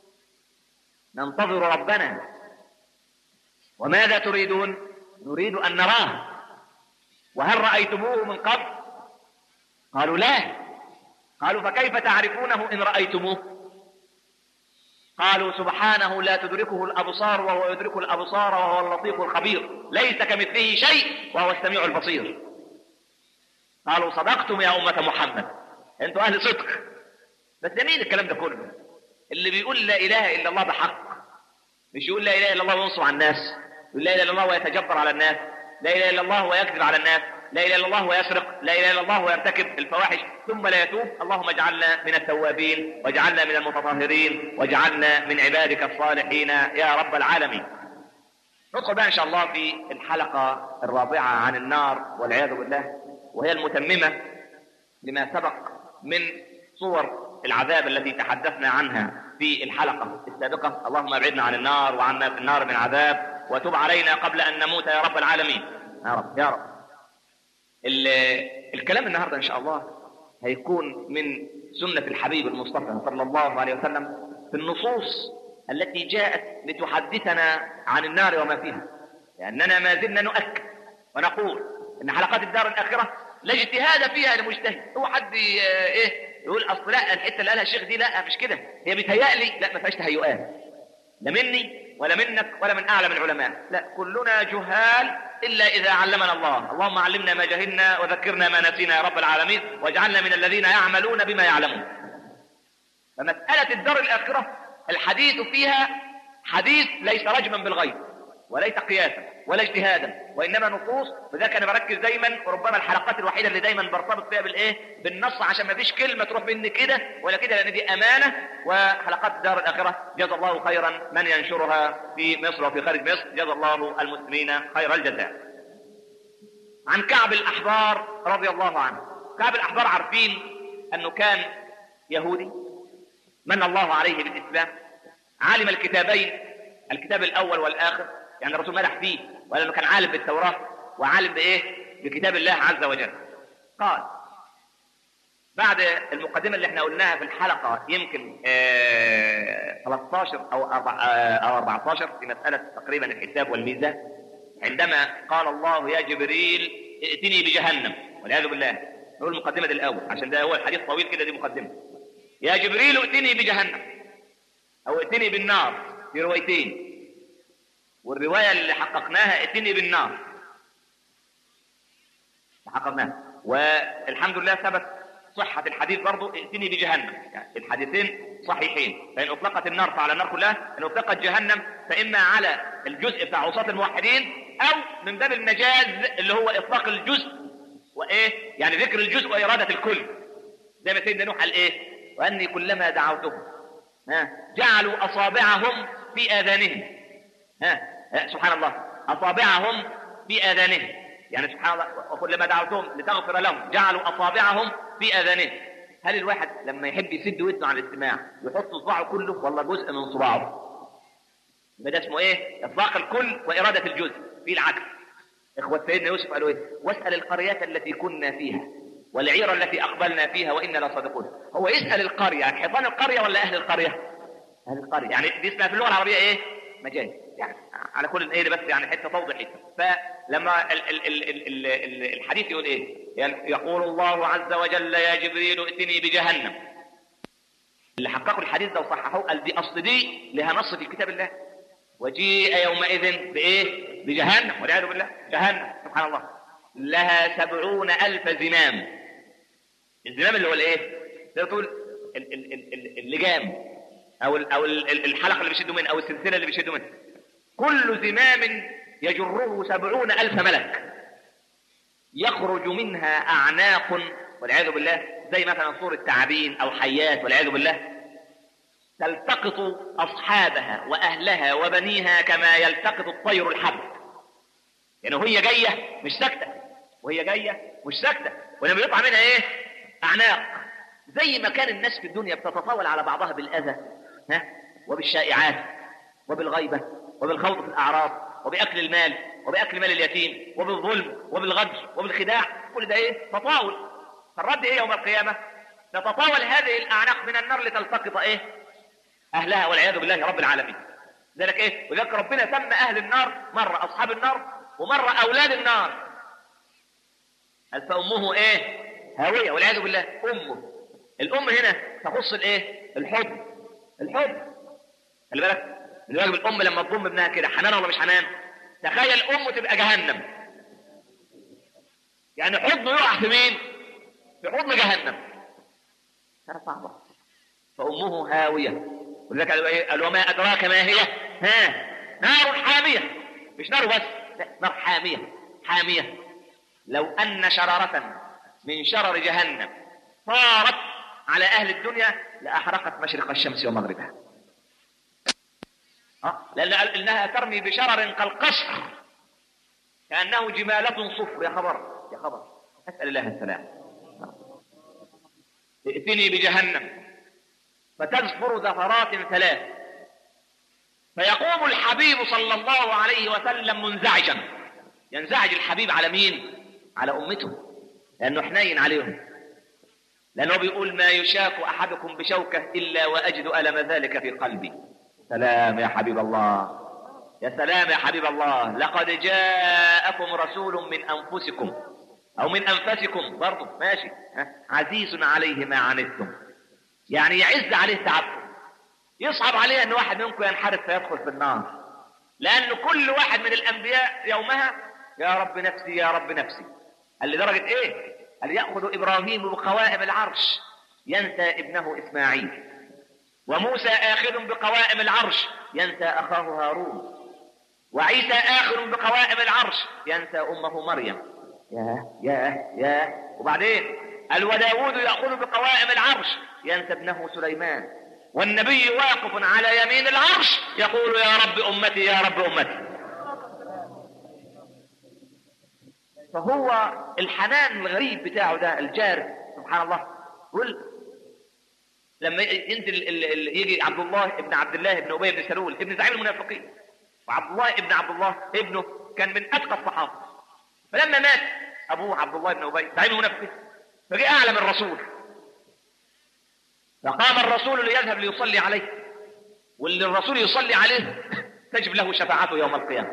ننتظر ربنا وماذا تريدون نريد ان نراه وهل رايتموه من قبل قالوا لا قالوا فكيف تعرفونه ان رايتموه قالوا سبحانه لا تدركه الابصار وهو يدرك الابصار وهو اللطيف الخبير ليس كمثله شيء وهو السميع البصير قالوا صدقتم يا امه محمد انتوا اهل صدق بس ده مين الكلام ده كله اللي بيقول لا اله الا الله بحق مش يقول لا اله الا الله وينصب على الناس يقول لا اله الا الله ويتجبر على الناس لا اله الا الله ويكذب على الناس لا اله الا الله ويسرق لا اله الا الله ويرتكب الفواحش ثم لا يتوب اللهم اجعلنا من التوابين واجعلنا من المتطهرين واجعلنا من عبادك الصالحين يا رب العالمين ندخل بقى ان شاء الله في الحلقه الرابعه عن النار والعياذ بالله وهي المتممه لما سبق من صور العذاب التي تحدثنا عنها في الحلقة السابقة اللهم ابعدنا عن النار وعنا في النار من عذاب وتب علينا قبل أن نموت يا رب العالمين يا رب يا رب الكلام النهاردة إن شاء الله هيكون من سنة الحبيب المصطفى صلى الله عليه وسلم في النصوص التي جاءت لتحدثنا عن النار وما فيها لأننا ما زلنا نؤكد ونقول إن حلقات الدار الآخرة لا اجتهاد فيها لمجتهد هو حد ايه يقول اصل لا الحته اللي قالها الشيخ دي لا مش كده هي بيتهيألي لا ما فيهاش تهيؤات لا مني ولا منك ولا من اعلم العلماء لا كلنا جهال الا اذا علمنا الله اللهم علمنا ما جهلنا وذكرنا ما نسينا يا رب العالمين واجعلنا من الذين يعملون بما يعلمون فمساله الدار الاخره الحديث فيها حديث ليس رجما بالغيب وليس قياسا ولا اجتهادا وانما نصوص وذلك انا بركز دايما وربما الحلقات الوحيده اللي دايما برتبط فيها بالايه بالنص عشان ما فيش كلمه تروح مني كده ولا كده لان دي امانه وحلقات الدار الاخره جزا الله خيرا من ينشرها في مصر وفي خارج مصر جزا الله المسلمين خير الجزاء عن كعب الاحبار رضي الله عنه كعب الاحبار عارفين انه كان يهودي من الله عليه بالاسلام عالم الكتابين الكتاب الاول والاخر يعني الرسول مدح فيه ولانه كان عالم بالتوراه وعالم بايه؟ بكتاب الله عز وجل. قال بعد المقدمه اللي احنا قلناها في الحلقه يمكن اه 13 او او 14 في مساله تقريبا الحساب والميزان عندما قال الله يا جبريل ائتني بجهنم والعياذ بالله نقول المقدمه دي الاول عشان ده هو الحديث طويل كده دي مقدمه يا جبريل ائتني بجهنم او ائتني بالنار في روايتين والرواية اللي حققناها ائتني بالنار حققناها والحمد لله ثبت صحة الحديث برضه ائتني بجهنم يعني الحديثين صحيحين فإن أطلقت النار فعلى النار كلها إن أطلقت جهنم فإما على الجزء بتاع عصاة الموحدين أو من باب المجاز اللي هو إطلاق الجزء وإيه يعني ذكر الجزء وإرادة الكل زي ما سيدنا نوح قال إيه وأني كلما دعوتهم ها جعلوا أصابعهم في آذانهم ها سبحان الله اصابعهم في اذانهم يعني سبحان الله وكلما دعوتهم لتغفر لهم جعلوا اصابعهم في اذانهم هل الواحد لما يحب يسد ودنه على الاستماع يحط صباعه كله ولا جزء من صباعه؟ يبقى ده اسمه ايه؟ اطلاق الكل واراده الجزء في العكس اخوة سيدنا يوسف قالوا ايه؟ واسال القرية التي كنا فيها والعير التي اقبلنا فيها وانا لصادقون هو يسال القريه يعني حيطان القريه ولا اهل القريه؟ اهل القريه يعني دي اسمها في اللغه العربيه ايه؟ مجاز يعني على كل ايه بس يعني حته توضح فلما ال ال ال ال ال الحديث يقول ايه؟ يعني يقول الله عز وجل يا جبريل ائتني بجهنم اللي حققوا الحديث ده وصححوه قال دي اصل دي لها نص في كتاب الله وجيء يومئذ بايه؟ بجهنم والعياذ بالله جهنم سبحان الله لها سبعون ألف زمام الزمام اللي هو الايه؟ تقدر تقول ال- ال- ال- ال- اللجام او ال- او ال- الحلقه اللي بيشدوا منها او السلسله اللي بيشدوا منها كل زمام يجره سبعون ألف ملك يخرج منها أعناق والعياذ بالله زي مثلا صور التعابين أو حيات والعياذ بالله تلتقط أصحابها وأهلها وبنيها كما يلتقط الطير الحب يعني وهي جاية مش ساكتة وهي جاية مش ساكتة ولما يطلع منها إيه أعناق زي ما كان الناس في الدنيا بتتطاول على بعضها بالأذى ها وبالشائعات وبالغيبة وبالخوض في الأعراض وبأكل المال وبأكل مال اليتيم وبالظلم وبالغدر وبالخداع كل ده إيه تطاول فالرد إيه يوم القيامة تتطاول هذه الأعناق من النار لتلتقط إيه أهلها والعياذ بالله رب العالمين ذلك إيه ولذلك ربنا سمى أهل النار مرة أصحاب النار ومرة أولاد النار قال فأمه إيه هاوية والعياذ بالله أمه الأم هنا تخص الإيه الحب الحب خلي بالك الواجب الأم لما تضم ابنها كده حنان ولا مش حنان تخيل أمه تبقى جهنم يعني حضنه يقع في مين في حضن جهنم كانت صعبة فأمه هاوية ولذلك قالوا ايه قال وما أدراك ما هي ها نار حامية مش نار بس لا نار حامية حامية لو أن شرارة من شرر جهنم صارت على أهل الدنيا لأحرقت مشرق الشمس ومغربها أه؟ لأن قال إنها ترمي بشرر كالقصر كأنه جمالة صفر يا خبر يا خبر أسأل الله السلام ائتني بجهنم فتزفر زفرات ثلاث فيقوم الحبيب صلى الله عليه وسلم منزعجا ينزعج الحبيب على مين على امته لانه حنين عليهم لانه بيقول ما يشاك احدكم بشوكه الا واجد الم ذلك في قلبي سلام يا حبيب الله يا سلام يا حبيب الله لقد جاءكم رسول من انفسكم او من انفسكم برضه ماشي ها؟ عزيز عليه ما عنتم يعني يعز عليه تعبكم يصعب عليه ان واحد منكم ينحرف فيدخل في النار لان كل واحد من الانبياء يومها يا رب نفسي يا رب نفسي قال لدرجه ايه قال ياخذ ابراهيم بقوائم العرش ينسى ابنه اسماعيل وموسى اخذ بقوائم العرش ينسى اخاه هارون وعيسى اخذ بقوائم العرش ينسى امه مريم يا يا يا وبعدين قال وداود ياخذ بقوائم العرش ينسى ابنه سليمان والنبي واقف على يمين العرش يقول يا رب امتي يا رب امتي فهو الحنان الغريب بتاعه ده الجار سبحان الله يقول لما ينزل ال- ال- يجي عبد الله ابن عبد الله ابن ابي بن سلول ابن زعيم المنافقين وعبد الله ابن عبد الله ابنه كان من اتقى الصحابه فلما مات ابوه عبد الله بن ابي زعيم المنافقين فجاء اعلم الرسول فقام الرسول ليذهب ليصلي عليه واللي الرسول يصلي عليه تجب له شفاعته يوم القيامه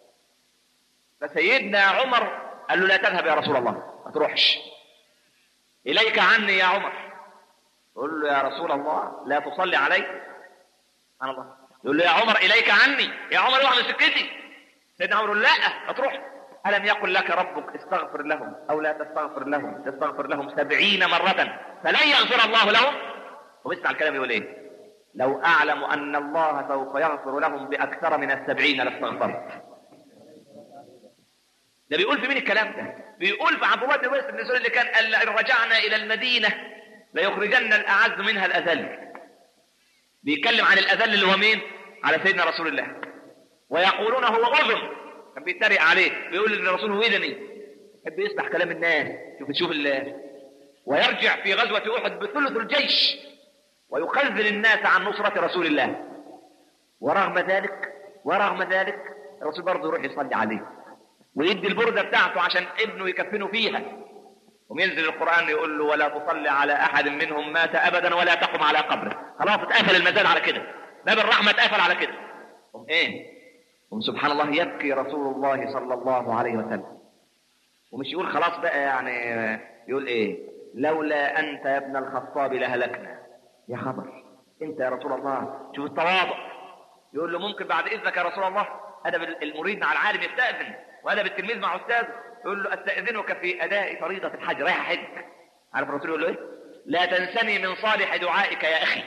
فسيدنا عمر قال له لا تذهب يا رسول الله ما تروحش اليك عني يا عمر يقول له يا رسول الله لا تصلي علي سبحان الله يقول له يا عمر اليك عني يا عمر اوعى من سكتي سيدنا عمر يقول لا ما تروح ألم يقل لك ربك استغفر لهم أو لا تستغفر لهم تستغفر لهم سبعين مرة فلن يغفر الله لهم وبسمع الكلام يقول إيه لو أعلم أن الله سوف يغفر لهم بأكثر من السبعين لاستغفرت ده بيقول في مين الكلام ده بيقول في عبد الله بن ويس بن سلول اللي كان قال إن رجعنا إلى المدينة ليخرجن الأعز منها الأذل بيتكلم عن الأذل اللي هو مين على سيدنا رسول الله ويقولون هو أذن كان بيتريق عليه بيقول ان الرسول ويدني يحب يسمع كلام الناس شوف تشوف الله ويرجع في غزوة أحد بثلث الجيش ويخذل الناس عن نصرة رسول الله ورغم ذلك ورغم ذلك الرسول برضه يروح يصلي عليه ويدي البردة بتاعته عشان ابنه يكفنه فيها وينزل القرآن يقول له ولا تصلي على أحد منهم مات أبدا ولا تقم على قبره خلاص اتقفل المزاد على كده باب الرحمة اتقفل على كده قم ايه قم سبحان الله يبكي رسول الله صلى الله عليه وسلم ومش يقول خلاص بقى يعني يقول ايه لولا انت يا ابن الخطاب لهلكنا يا خبر انت يا رسول الله شوف التواضع يقول له ممكن بعد اذنك يا رسول الله ادب المريد مع العالم يستاذن وادب التلميذ مع استاذه يقول له استاذنك في اداء فريضه الحج رايح حج عارف الرسول يقول له ايه لا تنسني من صالح دعائك يا اخي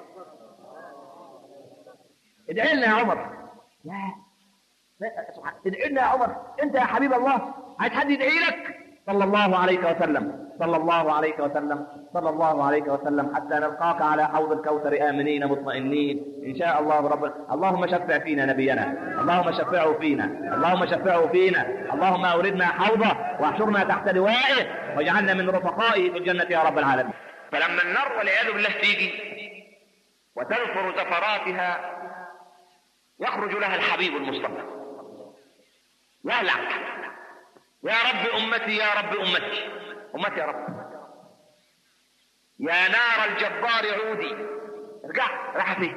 ادعي لنا يا عمر لا ادعي لنا يا عمر انت يا حبيب الله عايز حد يدعي لك صلى الله عليه وسلم صلى الله عليه وسلم صلى الله عليه وسلم حتى نلقاك على حوض الكوثر آمنين مطمئنين إن شاء الله رب اللهم شفع فينا نبينا اللهم شفعه فينا اللهم شفعه فينا اللهم أوردنا حوضه واحشرنا تحت لوائه واجعلنا من رفقائه في الجنة يا رب العالمين فلما النار والعياذ بالله تيجي وتنفر زفراتها يخرج لها الحبيب المصطفى يهلع يا رب أمتي يا رب أمتي أمتي يا رب يا نار الجبار عودي ارجع راح فين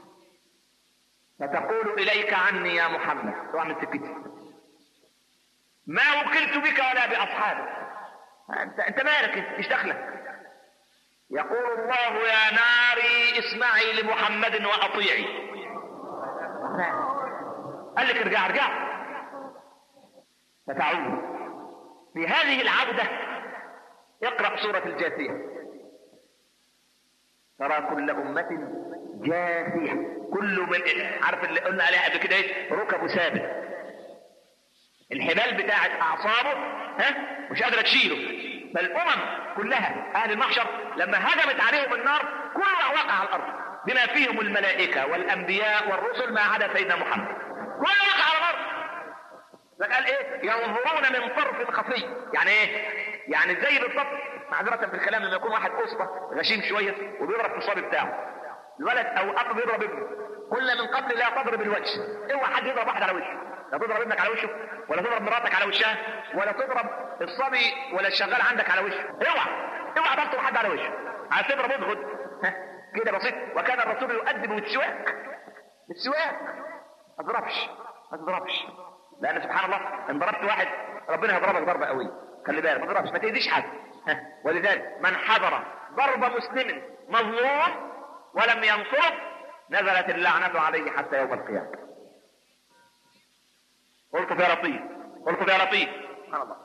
فتقول إليك عني يا محمد روح من سكتي ما وكلت بك ولا بأصحابك أنت أنت مالك إيش دخلك يقول الله يا ناري اسمعي لمحمد وأطيعي قال لك ارجع ارجع فتعود في هذه العودة اقرأ سورة الجاثية ترى كل أمة جاثية كل من عارف اللي قلنا عليها قبل كده ايه ركبه ثابت الحبال بتاعت أعصابه ها مش قادرة تشيله فالأمم كلها أهل المحشر لما هجمت عليهم النار كلها وقع على الأرض بما فيهم الملائكة والأنبياء والرسل ما عدا سيدنا محمد كله وقع على الأرض فقال ايه ينظرون من طرف خفي يعني ايه يعني زي بالضبط معذرة في الكلام لما يكون واحد قصبة غشيم شوية وبيضرب في الصبي بتاعه الولد او اب بيضرب ابنه قلنا من قبل لا تضرب الوجه اوعى حد يضرب واحد على وشه لا تضرب ابنك على وشه ولا تضرب مراتك على وشها ولا تضرب الصبي ولا الشغال عندك على وشه اوعى اوعى تضرب حد على وشه عايز تضرب اضغط كده بسيط وكان الرسول يؤدب بالسواك بالسواك ما تضربش ما تضربش لان سبحان الله ان ضربت واحد ربنا هيضربك ضربه قويه خلي بالك ما تضربش ما تاذيش حد ولذلك من حضر ضرب مسلم مظلوم ولم ينصره نزلت اللعنة عليه حتى يوم القيامة قلت يا لطيف قلت يا لطيف سبحان الله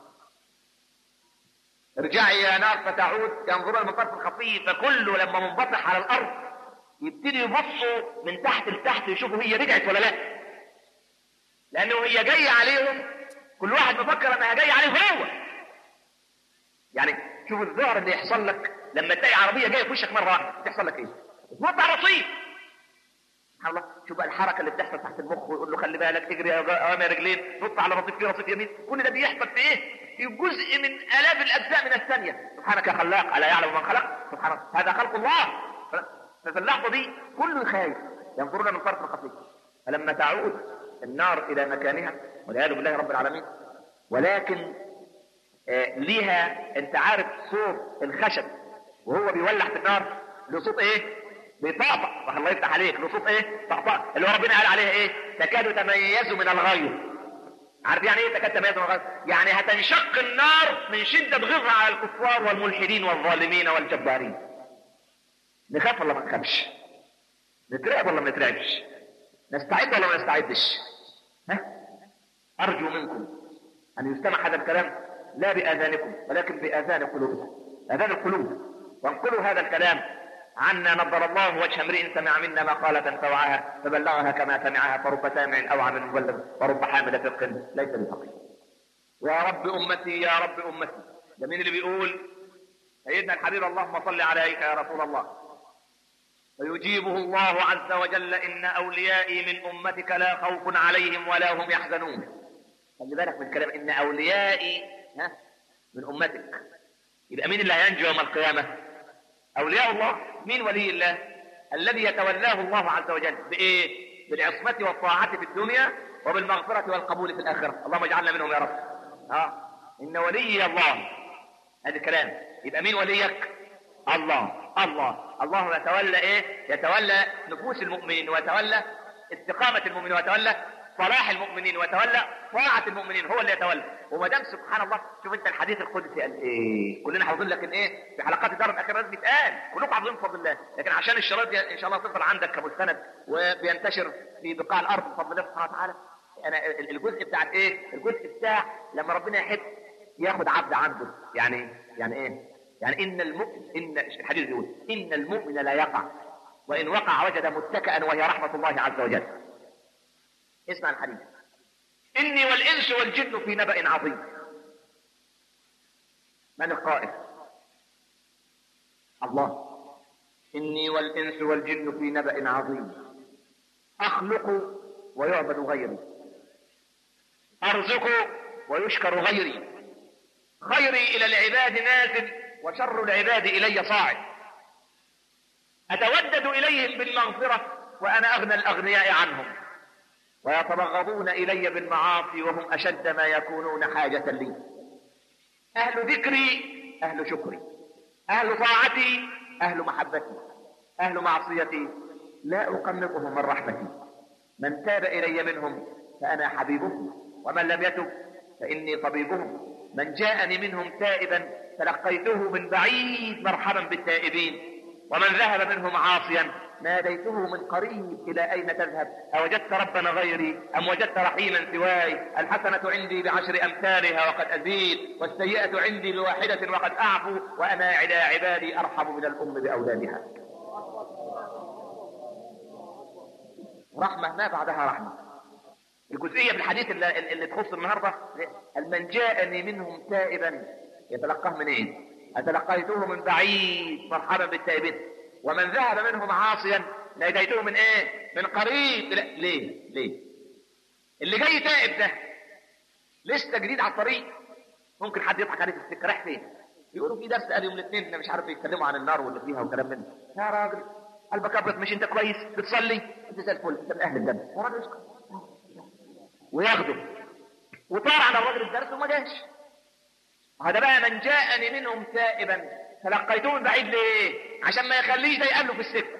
ارجعي يا نار فتعود ينظرون من طرف الخفي فكله لما منبطح على الارض يبتدي يبصوا من تحت لتحت يشوفوا هي رجعت ولا لا لانه هي جايه عليهم كل واحد مفكر انها جايه عليه هو يعني شوف الذعر اللي يحصل لك لما تلاقي عربيه جايه في وشك مره واحده تحصل لك ايه؟ تنط على الرصيف سبحان الله شوف بقى الحركه اللي بتحصل تحت المخ ويقول له خلي بالك اجري يا امام يا رجلين نط على رصيف في رصيف يمين كل ده بيحصل في ايه؟ في جزء من الاف الاجزاء من الثانيه سبحانك يا خلاق الا يعلم من خلق سبحان الله هذا خلق الله ففي اللحظه دي كله خايف ينظرون من طرف خفيف فلما تعود النار الى مكانها والعياذ بالله رب العالمين ولكن آه ليها انت عارف صوت الخشب وهو بيولع في النار له صوت ايه؟ بيطقطق الله يفتح عليك له صوت ايه؟ طقطق اللي هو ربنا قال عليها ايه؟ تكاد تميز من الغيظ عارف يعني ايه تكاد تميز من الغيظ؟ يعني هتنشق النار من شدة غيظها على الكفار والملحدين والظالمين والجبارين نخاف ولا ما نخافش؟ نترعب ولا ما نترعبش؟ نستعد ولا ما نستعدش؟ ها؟ أرجو منكم أن يستمع هذا الكلام لا بآذانكم ولكن بآذان قلوبكم آذان القلوب وانقلوا هذا الكلام عنا نظر الله وجه امرئ سمع منا مقالة فوعاها فبلغها كما سمعها فرب سامع أوعى من مبلغ ورب حامل فقه ليس بفقيه يا رب أمتي يا رب أمتي ده مين اللي بيقول سيدنا الحبيب اللهم صل عليك يا رسول الله فيجيبه الله عز وجل إن أوليائي من أمتك لا خوف عليهم ولا هم يحزنون خلي بالك من كلام ان اوليائي ها من امتك يبقى مين اللي هينجو يوم القيامه اولياء الله مين ولي الله الذي يتولاه الله عز وجل بايه بالعصمه والطاعه في الدنيا وبالمغفره والقبول في الاخره اللهم اجعلنا منهم يا رب ها ان ولي الله هذا كلام يبقى مين وليك الله الله الله يتولى ايه يتولى نفوس المؤمنين ويتولى استقامه المؤمنين ويتولى صلاح المؤمنين ويتولى طاعه المؤمنين هو اللي يتولى وما دام سبحان الله شوف انت الحديث القدسي قال ايه كلنا حافظين لكن ايه في حلقات الدار الاخيره لازم يتقال كلكم حافظين بفضل الله لكن عشان الشرايط دي ان شاء الله تفضل عندك كمستند وبينتشر في بقاع الارض بفضل الله سبحانه وتعالى انا الجزء بتاع ايه الجزء بتاع لما ربنا يحب ياخد عبد عنده يعني يعني ايه يعني ان المؤمن ان الحديث يقول ان المؤمن لا يقع وان وقع وجد متكئا وهي رحمه الله عز وجل اسمع الحديث اني والانس والجن في نبأ عظيم من القائل الله اني والانس والجن في نبأ عظيم اخلق ويعبد غيري ارزق ويشكر غيري خيري الى العباد نازل وشر العباد الي صاعد اتودد اليهم بالمغفره وانا اغنى الاغنياء عنهم ويتبغضون الي بالمعاصي وهم اشد ما يكونون حاجه لي اهل ذكري اهل شكري اهل طاعتي اهل محبتي اهل معصيتي لا اقنطهم من رحمتي من تاب الي منهم فانا حبيبهم ومن لم يتب فاني طبيبهم من جاءني منهم تائبا تلقيته من بعيد مرحبا بالتائبين ومن ذهب منهم عاصيا ناديته من قريب إلى أين تذهب أوجدت ربنا غيري أم وجدت رحيما سواي الحسنة عندي بعشر أمثالها وقد أزيد والسيئة عندي بواحدة وقد أعفو وأنا على عبادي أرحم من الأم بأولادها رحمة ما بعدها رحمة الجزئية في الحديث اللي, اللي تخص النهاردة من جاءني منهم تائبا يتلقاه منين أتلقيته من بعيد مرحبا بالتائبين ومن ذهب منهم عاصيا ناديته من ايه من قريب لا. ليه ليه اللي جاي تائب ده لسه جديد على الطريق ممكن حد يضحك عليه في السكه رايح فين يقولوا في درس قال يوم الاثنين مش عارف يتكلموا عن النار واللي فيها وكلام من ده يا راجل قلبك ابيض مش انت كويس بتصلي انت زي الفل انت من اهل الجنه يا راجل اسكت وياخده وطار على الراجل الدرس وما جاش هذا بقى من جاءني منهم تائبا تلقيته من بعيد ليه عشان ما يخليش ده يقابله في السكه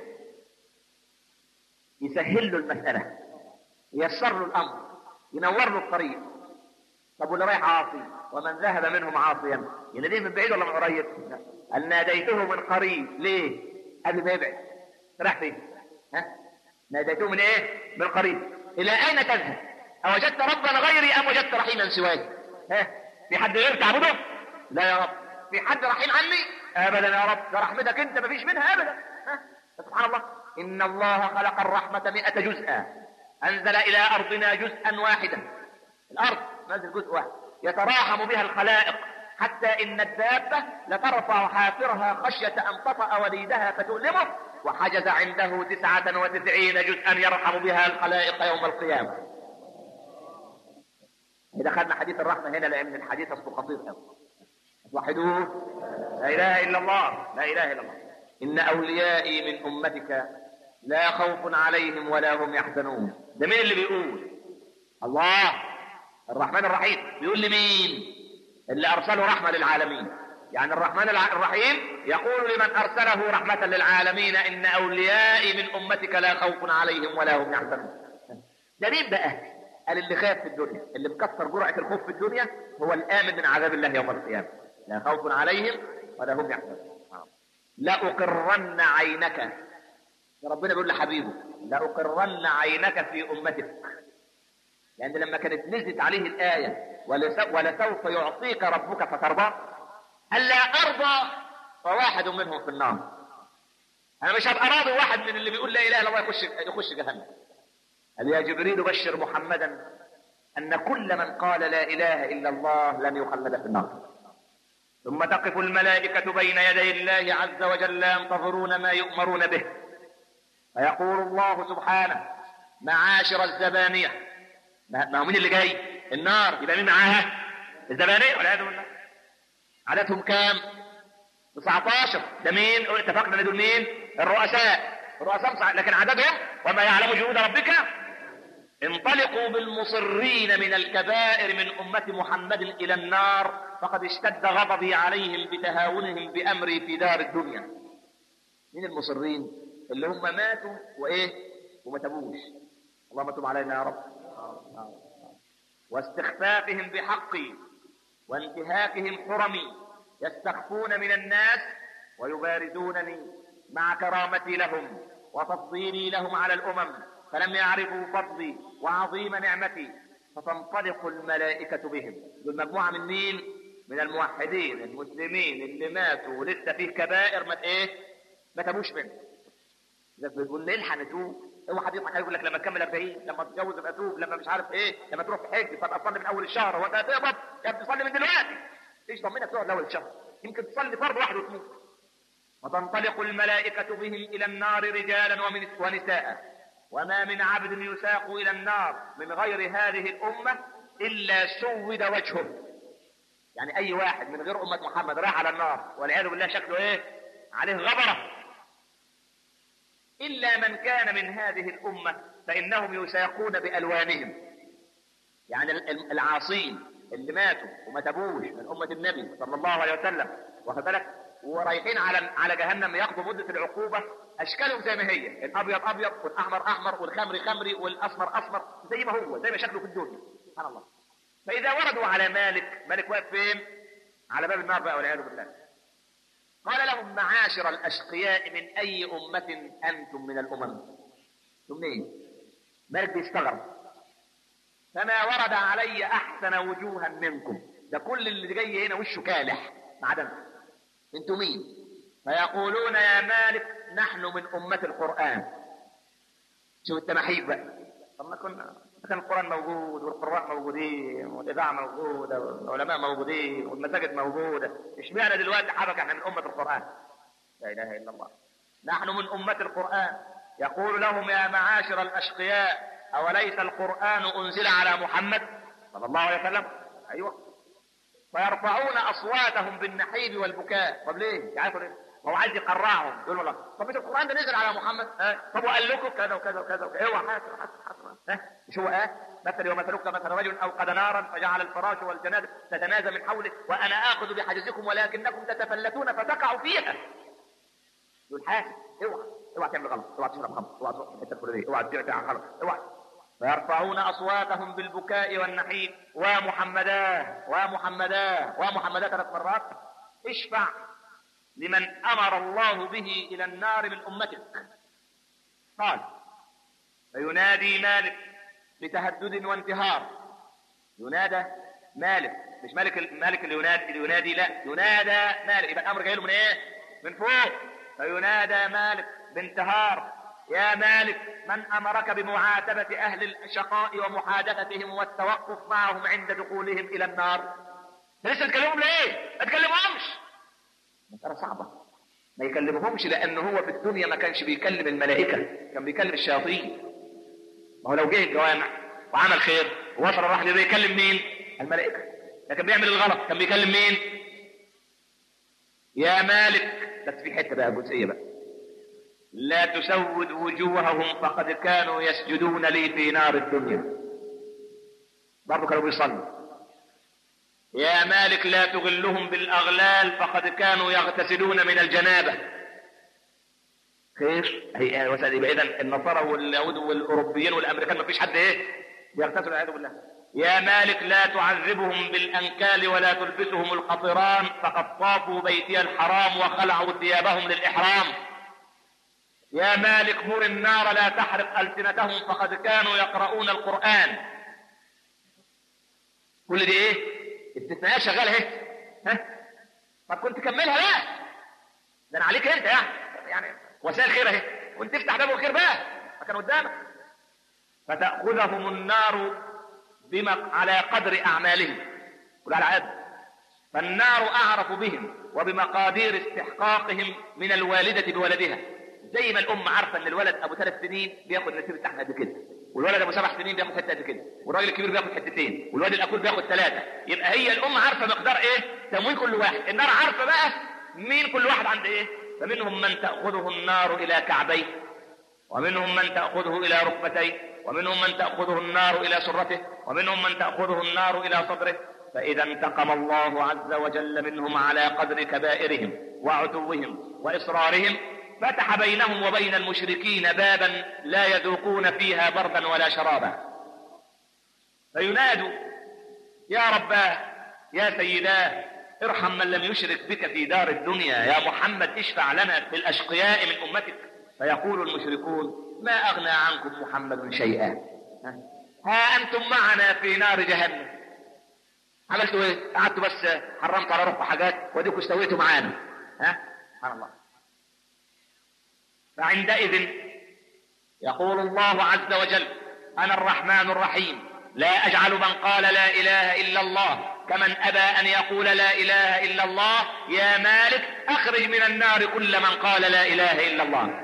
يسهل له المساله ييسر له الامر ينور له الطريق طب واللي رايح عاصي ومن ذهب منهم عاصيا يناديه من بعيد ولا من قريب قال ناديته من قريب ليه قبل ما يبعد راح فين ها ناديته من ايه من قريب الى اين تذهب اوجدت ربنا غيري ام وجدت رحيما سواي ها في حد غير تعبده لا يا رب في حد رحيم عني ابدا يا رب ده رحمتك انت مفيش منها ابدا ها؟ سبحان الله ان الله خلق الرحمه مئة جزءا انزل الى ارضنا جزءا واحدا الارض نزل جزء واحد يتراحم بها الخلائق حتى ان الدابه لترفع حافرها خشيه ان تطا وليدها فتؤلمه وحجز عنده تسعة وتسعين جزءا يرحم بها الخلائق يوم القيامة إذا خدنا حديث الرحمة هنا لأن الحديث أصله خطير قوي وحدوه لا اله الا الله لا اله الا الله ان اوليائي من امتك لا خوف عليهم ولا هم يحزنون ده مين اللي بيقول الله الرحمن الرحيم بيقول لمين اللي ارسله رحمه للعالمين يعني الرحمن الرحيم يقول لمن ارسله رحمه للعالمين ان اوليائي من امتك لا خوف عليهم ولا هم يحزنون ده مين بقى قال اللي خاف في الدنيا اللي مكسر جرعه الخوف في الدنيا هو الامن من عذاب الله يوم القيامه لا خوف عليهم ولا هم يحزنون لأقرن عينك ربنا بيقول لحبيبه لأقرن عينك في أمتك لأن لما كانت نزلت عليه الآية ولسوف يعطيك ربك فترضى ألا أرضى فواحد منهم في النار أنا مش هبقى راضي واحد من اللي بيقول لا إله إلا الله يخش يخش جهنم قال يا جبريل بشر محمدا أن كل من قال لا إله إلا الله لن يخلد في النار ثم تقف الملائكة بين يدي الله عز وجل ينتظرون ما يؤمرون به فيقول الله سبحانه معاشر الزبانية ما هو مين اللي جاي النار يبقى مين معاها الزبانية والعياذ بالله عددهم كام 19 ده مين اتفقنا ان دول مين الرؤساء الرؤساء صح- لكن عددهم وما يعلم جنود ربك انطلقوا بالمصرين من الكبائر من أمة محمد إلى النار فقد اشتد غضبي عليهم بتهاونهم بأمري في دار الدنيا من المصرين اللي هم ماتوا وإيه وما تبوش اللهم تب علينا يا رب واستخفافهم بحقي وانتهاكهم حرمي يستخفون من الناس ويبارزونني مع كرامتي لهم وتفضيلي لهم على الأمم فلم يعرفوا فضلي وعظيم نعمتي فتنطلق الملائكة بهم دول مجموعة من مين؟ من الموحدين المسلمين اللي ماتوا ولسه فيه كبائر ما ايه؟ ما تابوش منه ده بيقول نلحق نتوب اوعى حد يضحك عليك يقول لك لما تكمل 40 لما تتجوز ابقى توب لما مش عارف ايه لما تروح في حج طب اصلي من اول الشهر هو انت هتقبض يا ابني صلي من دلوقتي ايش طمنك تقعد اول الشهر يمكن تصلي فرض واحد وتموت وتنطلق الملائكة بهم إلى النار رجالا ومن ونساء وما من عبد يساق إلى النار من غير هذه الأمة إلا سود وجهه يعني أي واحد من غير أمة محمد راح على النار والعياذ بالله شكله إيه عليه غبرة إلا من كان من هذه الأمة فإنهم يساقون بألوانهم يعني ال- ال- العاصين اللي ماتوا وما تابوش من أمة النبي صلى الله عليه وسلم واخد بالك ورايحين على على جهنم ياخذوا مدة العقوبة أشكالهم زي ما هي الأبيض أبيض والأحمر أحمر والخمر خمري والأسمر أسمر زي ما هو زي ما شكله في الدنيا سبحان الله فإذا وردوا على مالك مالك واقف فين؟ على باب النار بقى والعياذ بالله قال لهم معاشر الأشقياء من أي أمة أنتم من الأمم انتم منين مالك بيستغرب فما ورد علي أحسن وجوها منكم ده كل اللي جاي هنا وشه كالح ما عدا أنت. انتم مين فيقولون يا مالك نحن من أمة القرآن شوف التماحيك بقى طب ما كنا كان القرآن موجود والقراء موجودين والإذاعة موجودة والعلماء موجودين والمساجد موجودة اشمعنى دلوقتي حركة احنا من أمة القرآن لا إله إلا الله نحن من أمة القرآن يقول لهم يا معاشر الأشقياء أوليس القرآن أنزل على محمد صلى الله عليه وسلم أيوه فيرفعون أصواتهم بالنحيب والبكاء طب ليه؟ يعرفوا ليه؟ هو عايز يقرعهم يقول والله طب مش القرآن ده نزل على محمد ها طب وقال لكم كذا وكذا وكذا وكذا اوعى حاسب حاسب حاسب ها مش هو قال مثل ومثلك مثل رجل أوقد نارا فجعل الفراش والجناد تتنازى من حوله وأنا آخذ بحجزكم ولكنكم تتفلتون فتقعوا فيها يقول حاسب اوعى اوعى تعمل غلط اوعى تشرب خمر اوعى تروح في الحته الفلانيه اوعى تبيع غلط اوعى فيرفعون اصواتهم بالبكاء والنحيب ومحمداه ومحمداه ومحمداه ثلاث مرات اشفع لمن امر الله به الى النار من امتك قال فينادي مالك بتهدد وانتهار ينادى مالك مش مالك مالك اللي ينادي اللي ينادي لا ينادى مالك يبقى الامر جاي له من ايه؟ من فوق فينادى مالك بانتهار يا مالك من امرك بمعاتبه اهل الشقاء ومحادثتهم والتوقف معهم عند دخولهم الى النار؟ لسه تكلمهم ليه؟ ما تكلمهمش مسألة صعبة ما يكلمهمش لأن هو في الدنيا ما كانش بيكلم الملائكة كان بيكلم الشياطين ما هو لو جه الجوامع وعمل خير ووصل الرحل ده يكلم مين؟ الملائكة لكن بيعمل الغلط كان بيكلم مين؟ يا مالك بس في حتة بقى جزئية بقى لا تسود وجوههم فقد كانوا يسجدون لي في نار الدنيا برضه كانوا بيصلوا يا مالك لا تغلهم بالأغلال فقد كانوا يغتسلون من الجنابة خير هي وسائل يبقى إذا النصارى واليهود والأوروبيين والأمريكان ما فيش حد إيه بيغتسلوا والعياذ بالله يا مالك لا تعذبهم بالأنكال ولا تلبسهم القطران فقد طافوا بيتي الحرام وخلعوا ثيابهم للإحرام يا مالك مر النار لا تحرق ألسنتهم فقد كانوا يقرؤون القرآن كل دي ايه استثناءات شغاله اهي ها طب كنت كملها بقى ده انا عليك انت يعني يعني وسائل خير اهي كنت تفتح باب الخير بقى ما كان قدامك فتأخذهم النار بما على قدر أعمالهم كل على قد فالنار أعرف بهم وبمقادير استحقاقهم من الوالدة بولدها زي ما الأم عارفة إن الولد أبو ثلاث سنين بياخد نسيب التحمل قد كده والولد ابو سبع سنين بياخد حته قد كده والراجل الكبير بياخد حتتين والواد الاكول بياخد ثلاثه يبقى هي الام عارفه مقدار ايه تموين كل واحد النار عارفه بقى مين كل واحد عند ايه فمنهم من تاخذه النار الى كعبيه ومنهم من تاخذه الى ركبتيه ومنهم من تاخذه النار الى سرته ومنهم من تاخذه النار الى صدره فاذا انتقم الله عز وجل منهم على قدر كبائرهم وعتوهم واصرارهم فتح بينهم وبين المشركين بابا لا يذوقون فيها بردا ولا شرابا فينادوا يا رباه يا سيداه ارحم من لم يشرك بك في دار الدنيا يا محمد اشفع لنا في الاشقياء من امتك فيقول المشركون ما اغنى عنكم محمد شيئا ها انتم معنا في نار جهنم عملتوا ايه قعدتوا بس حرمتوا على روحكم حاجات وديكوا استويتوا معانا ها سبحان الله فعندئذ يقول الله عز وجل انا الرحمن الرحيم لا اجعل من قال لا اله الا الله كمن ابى ان يقول لا اله الا الله يا مالك اخرج من النار كل من قال لا اله الا الله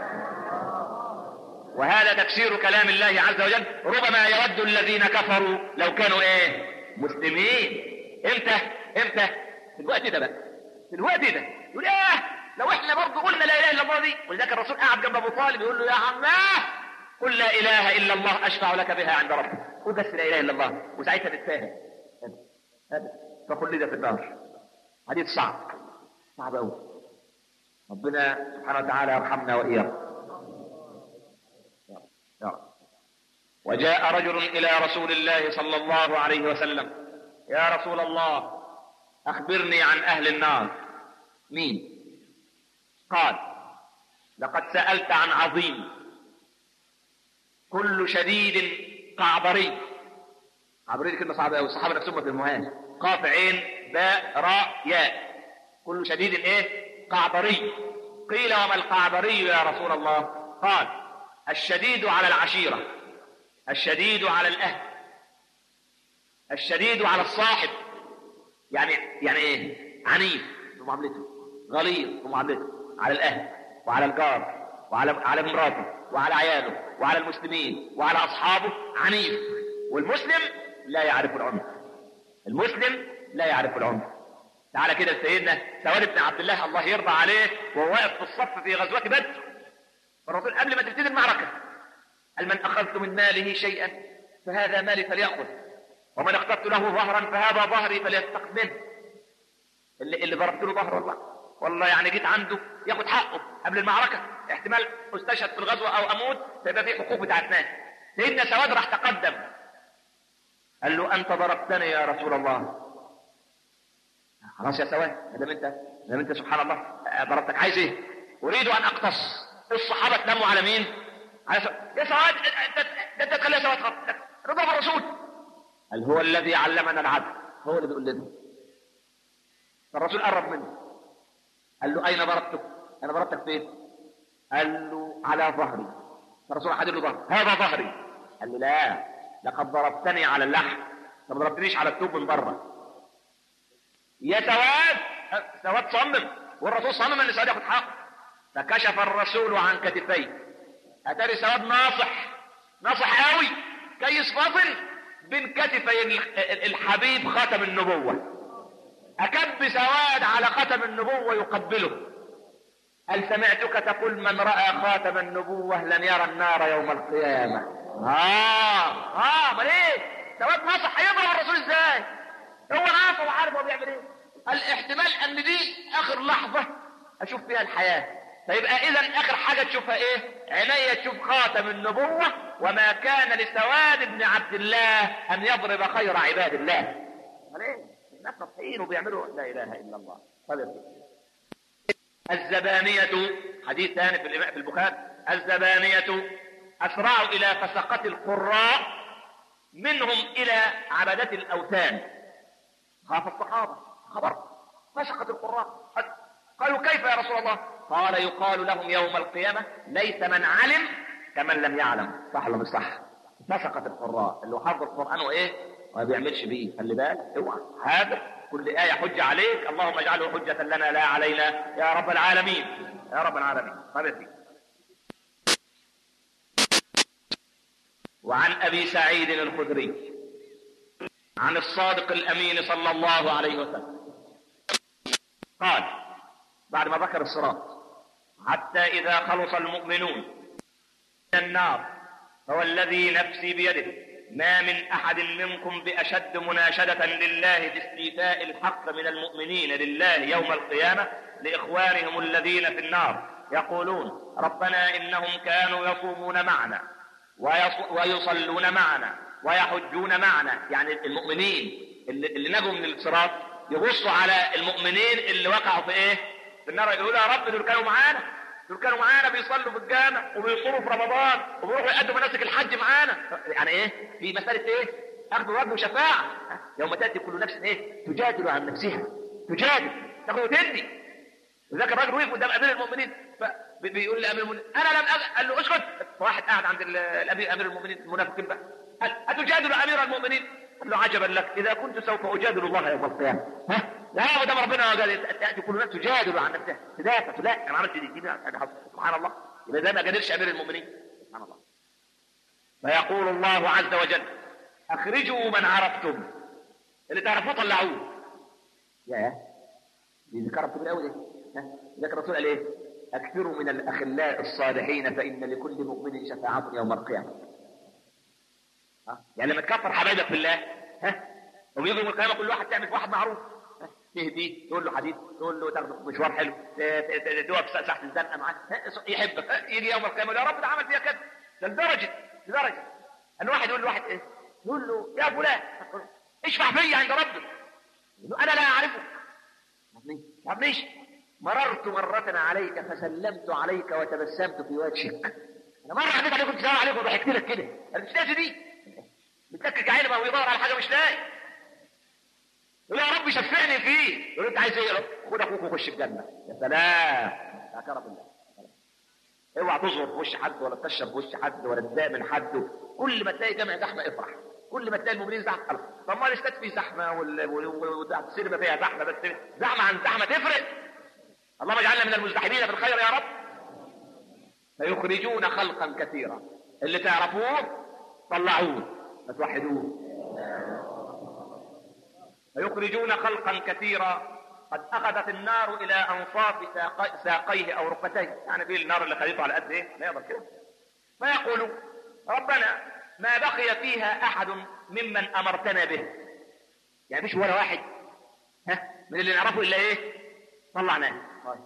وهذا تفسير كلام الله عز وجل ربما يود الذين كفروا لو كانوا ايه مسلمين امتى امتى في الوقت ده بقى في الوقت ده يقول ايه لو احنا برضه قلنا لا اله الا الله دي ولذلك الرسول قاعد جنب ابو طالب يقول له يا عماه قل لا اله الا الله اشفع لك بها عند ربك قل بس لا اله الا الله وساعتها تتفاهم هذا فخلد في النار حديث صعب صعب قوي ربنا سبحانه وتعالى يرحمنا واياكم وجاء رجل الى رسول الله صلى الله عليه وسلم يا رسول الله اخبرني عن اهل النار مين قال لقد سالت عن عظيم كل شديد قعبري قعبري دي كلمه صعبه قوي الصحابه نفسهم ما فهموهاش قاف عين باء راء ياء كل شديد ايه قعبري قيل وما القعبري يا رسول الله قال الشديد على العشيره الشديد على الاهل الشديد على الصاحب يعني يعني ايه عنيف في معاملته غليظ في معاملته على الاهل وعلى الجار وعلى على مراته وعلى عياله وعلى المسلمين وعلى اصحابه عنيف والمسلم لا يعرف العنف المسلم لا يعرف العنف تعالى كده سيدنا سواد بن عبد الله الله يرضى عليه وهو واقف في الصف في غزوه بدر الرسول قبل ما تبتدي المعركه قال من اخذت من ماله شيئا فهذا مالي فليأخذ ومن اخترت له ظهرا فهذا ظهري فليستقم منه اللي, اللي ضربت له ظهر والله والله يعني جيت عنده ياخد حقه قبل المعركه احتمال استشهد في الغزوه او اموت فيبقى في حقوق بتاعت ناس سيدنا سواد راح تقدم قال له انت ضربتني يا رسول الله خلاص يا سواد ما دام انت ما دام انت سبحان الله ضربتك عايز ايه؟ اريد ان اقتص الصحابه تلموا على مين؟ على سواد يا سواد ده انت تخليها سواد خط رضا الرسول قال هو الذي علمنا العدل هو اللي بيقول لنا فالرسول قرب منه قال له اين ضربتك؟ انا ضربتك فين؟ قال له على ظهري فالرسول حدد له ظهري هذا ظهري قال له لا لقد ضربتني على اللحم ما ضربتنيش على الثوب من بره يا سواد سواد صمم والرسول صمم ان سواد ياخد حقه فكشف الرسول عن كتفيه اتاري سواد ناصح ناصح قوي كيس فاصل بين كتفي الحبيب خاتم النبوه أكب سواد على ختم النبوة يقبله هل سمعتك تقول من رأى خاتم النبوة لن يرى النار يوم القيامة آه آه ما ليه سواد ناصح هيضرب الرسول ازاي هو ناصح وعارف هو بيعمل ايه الاحتمال ان دي اخر لحظة اشوف فيها الحياة فيبقى اذا اخر حاجة تشوفها ايه عينيا تشوف خاتم النبوة وما كان لسواد بن عبد الله ان يضرب خير عباد الله امال ايه الناس نصحيين وبيعملوا لا اله الا الله طيب الزبانية حديث ثاني في في البخاري الزبانية أسرعوا إلى فسقة القراء منهم إلى عبدة الأوثان خاف الصحابة خبر فسقة القراء قالوا كيف يا رسول الله قال يقال لهم يوم القيامة ليس من علم كمن لم يعلم صح ولا مش صح فسقة القراء اللي حافظ القرآن وإيه وما بيعملش بيه خلي بالك اوعى هذا كل آية حجة عليك اللهم اجعله حجة لنا لا علينا يا رب العالمين يا رب العالمين طيب وعن ابي سعيد الخدري عن الصادق الامين صلى الله عليه وسلم قال بعد ما ذكر الصراط حتى اذا خلص المؤمنون من النار هو الذي نفسي بيده ما من احد منكم باشد مناشده لله في استيفاء الحق من المؤمنين لله يوم القيامه لاخوانهم الذين في النار يقولون ربنا انهم كانوا يصومون معنا ويصلون معنا ويحجون معنا يعني المؤمنين اللي, اللي نجوا من الصراط يبصوا على المؤمنين اللي وقعوا في ايه في النار يقولوا يا رب دول كانوا معانا دول كانوا معانا بيصلوا في الجامع وبيصوموا في رمضان وبيروحوا يقدموا مناسك الحج معانا يعني ايه في مساله ايه اخذ ورد وشفاعه يوم تاتي كل نفس ايه تجادل عن نفسها تجادل تاخذ وتدي وذاك الراجل وقف قدام امير المؤمنين فبيقول لامير المؤمنين انا لم أغ... قال له اسكت واحد قاعد عند الامير امير المؤمنين المنافقين بقى قال اتجادل امير المؤمنين قال له عجبا لك اذا كنت سوف اجادل الله يوم القيامه ها لا قدام ربنا قال تاتي كل نفس تجادل عن نفسها تدافع لا انا عملت دي دي سبحان الله يبقى ده ما قدرش امير المؤمنين سبحان الله فيقول الله عز وجل اخرجوا من عرفتم اللي تعرفوه طلعوه يا دي ذكرت في الاول ايه ذكر الرسول قال ايه اكثروا من الاخلاء الصالحين فان لكل مؤمن شفاعه يوم القيامه ها يعني لما تكفر حبايبك في الله ها ويجي يوم القيامه كل واحد تعمل في واحد معروف تهديه تقول له حديث تقول له تاخده مشوار حلو تقف تحت الزنقه معاه يحبك يجي يوم القيامه يا رب ده عمل فيها كده ده لدرجه لدرجه ان واحد يقول لواحد ايه يقول له يا فلان اشفع فيا عند ربك انا لا اعرفك ما ابنيش مررت مرة عليك فسلمت عليك وتبسمت في وجهك انا مرة عديت عليك السلام عليكم وضحكت لك كده انا مش لاقي دي بتلكك عيني بقى ويدور على حاجة مش لاقي يقول يا رب شفعني فيه يقول انت عايز ايه يا رب خد اخوك وخش الجنة يا سلام يا كرم الله اوعى تظهر في وش حد ولا تكشف في وش حد ولا تضايق من حد كل ما تلاقي جامع زحمه افرح كل ما تلاقي المؤمنين زحمه طب ما الاستاد فيه زحمه والسينما فيها زحمه بس زحمه عن زحمه تفرق اللهم اجعلنا من المزدحمين في الخير يا رب فيخرجون خلقا كثيرا اللي تعرفوه طلعوه ما توحدوه فيخرجون خلقا كثيرا قد اخذت النار الى انصاف ساقيه او ركبتيه يعني في النار اللي خدته على قد ايه ما يقدر كده فيقول ربنا ما بقي فيها احد ممن امرتنا به يعني مش ولا واحد ها من اللي نعرفه الا ايه طلعناه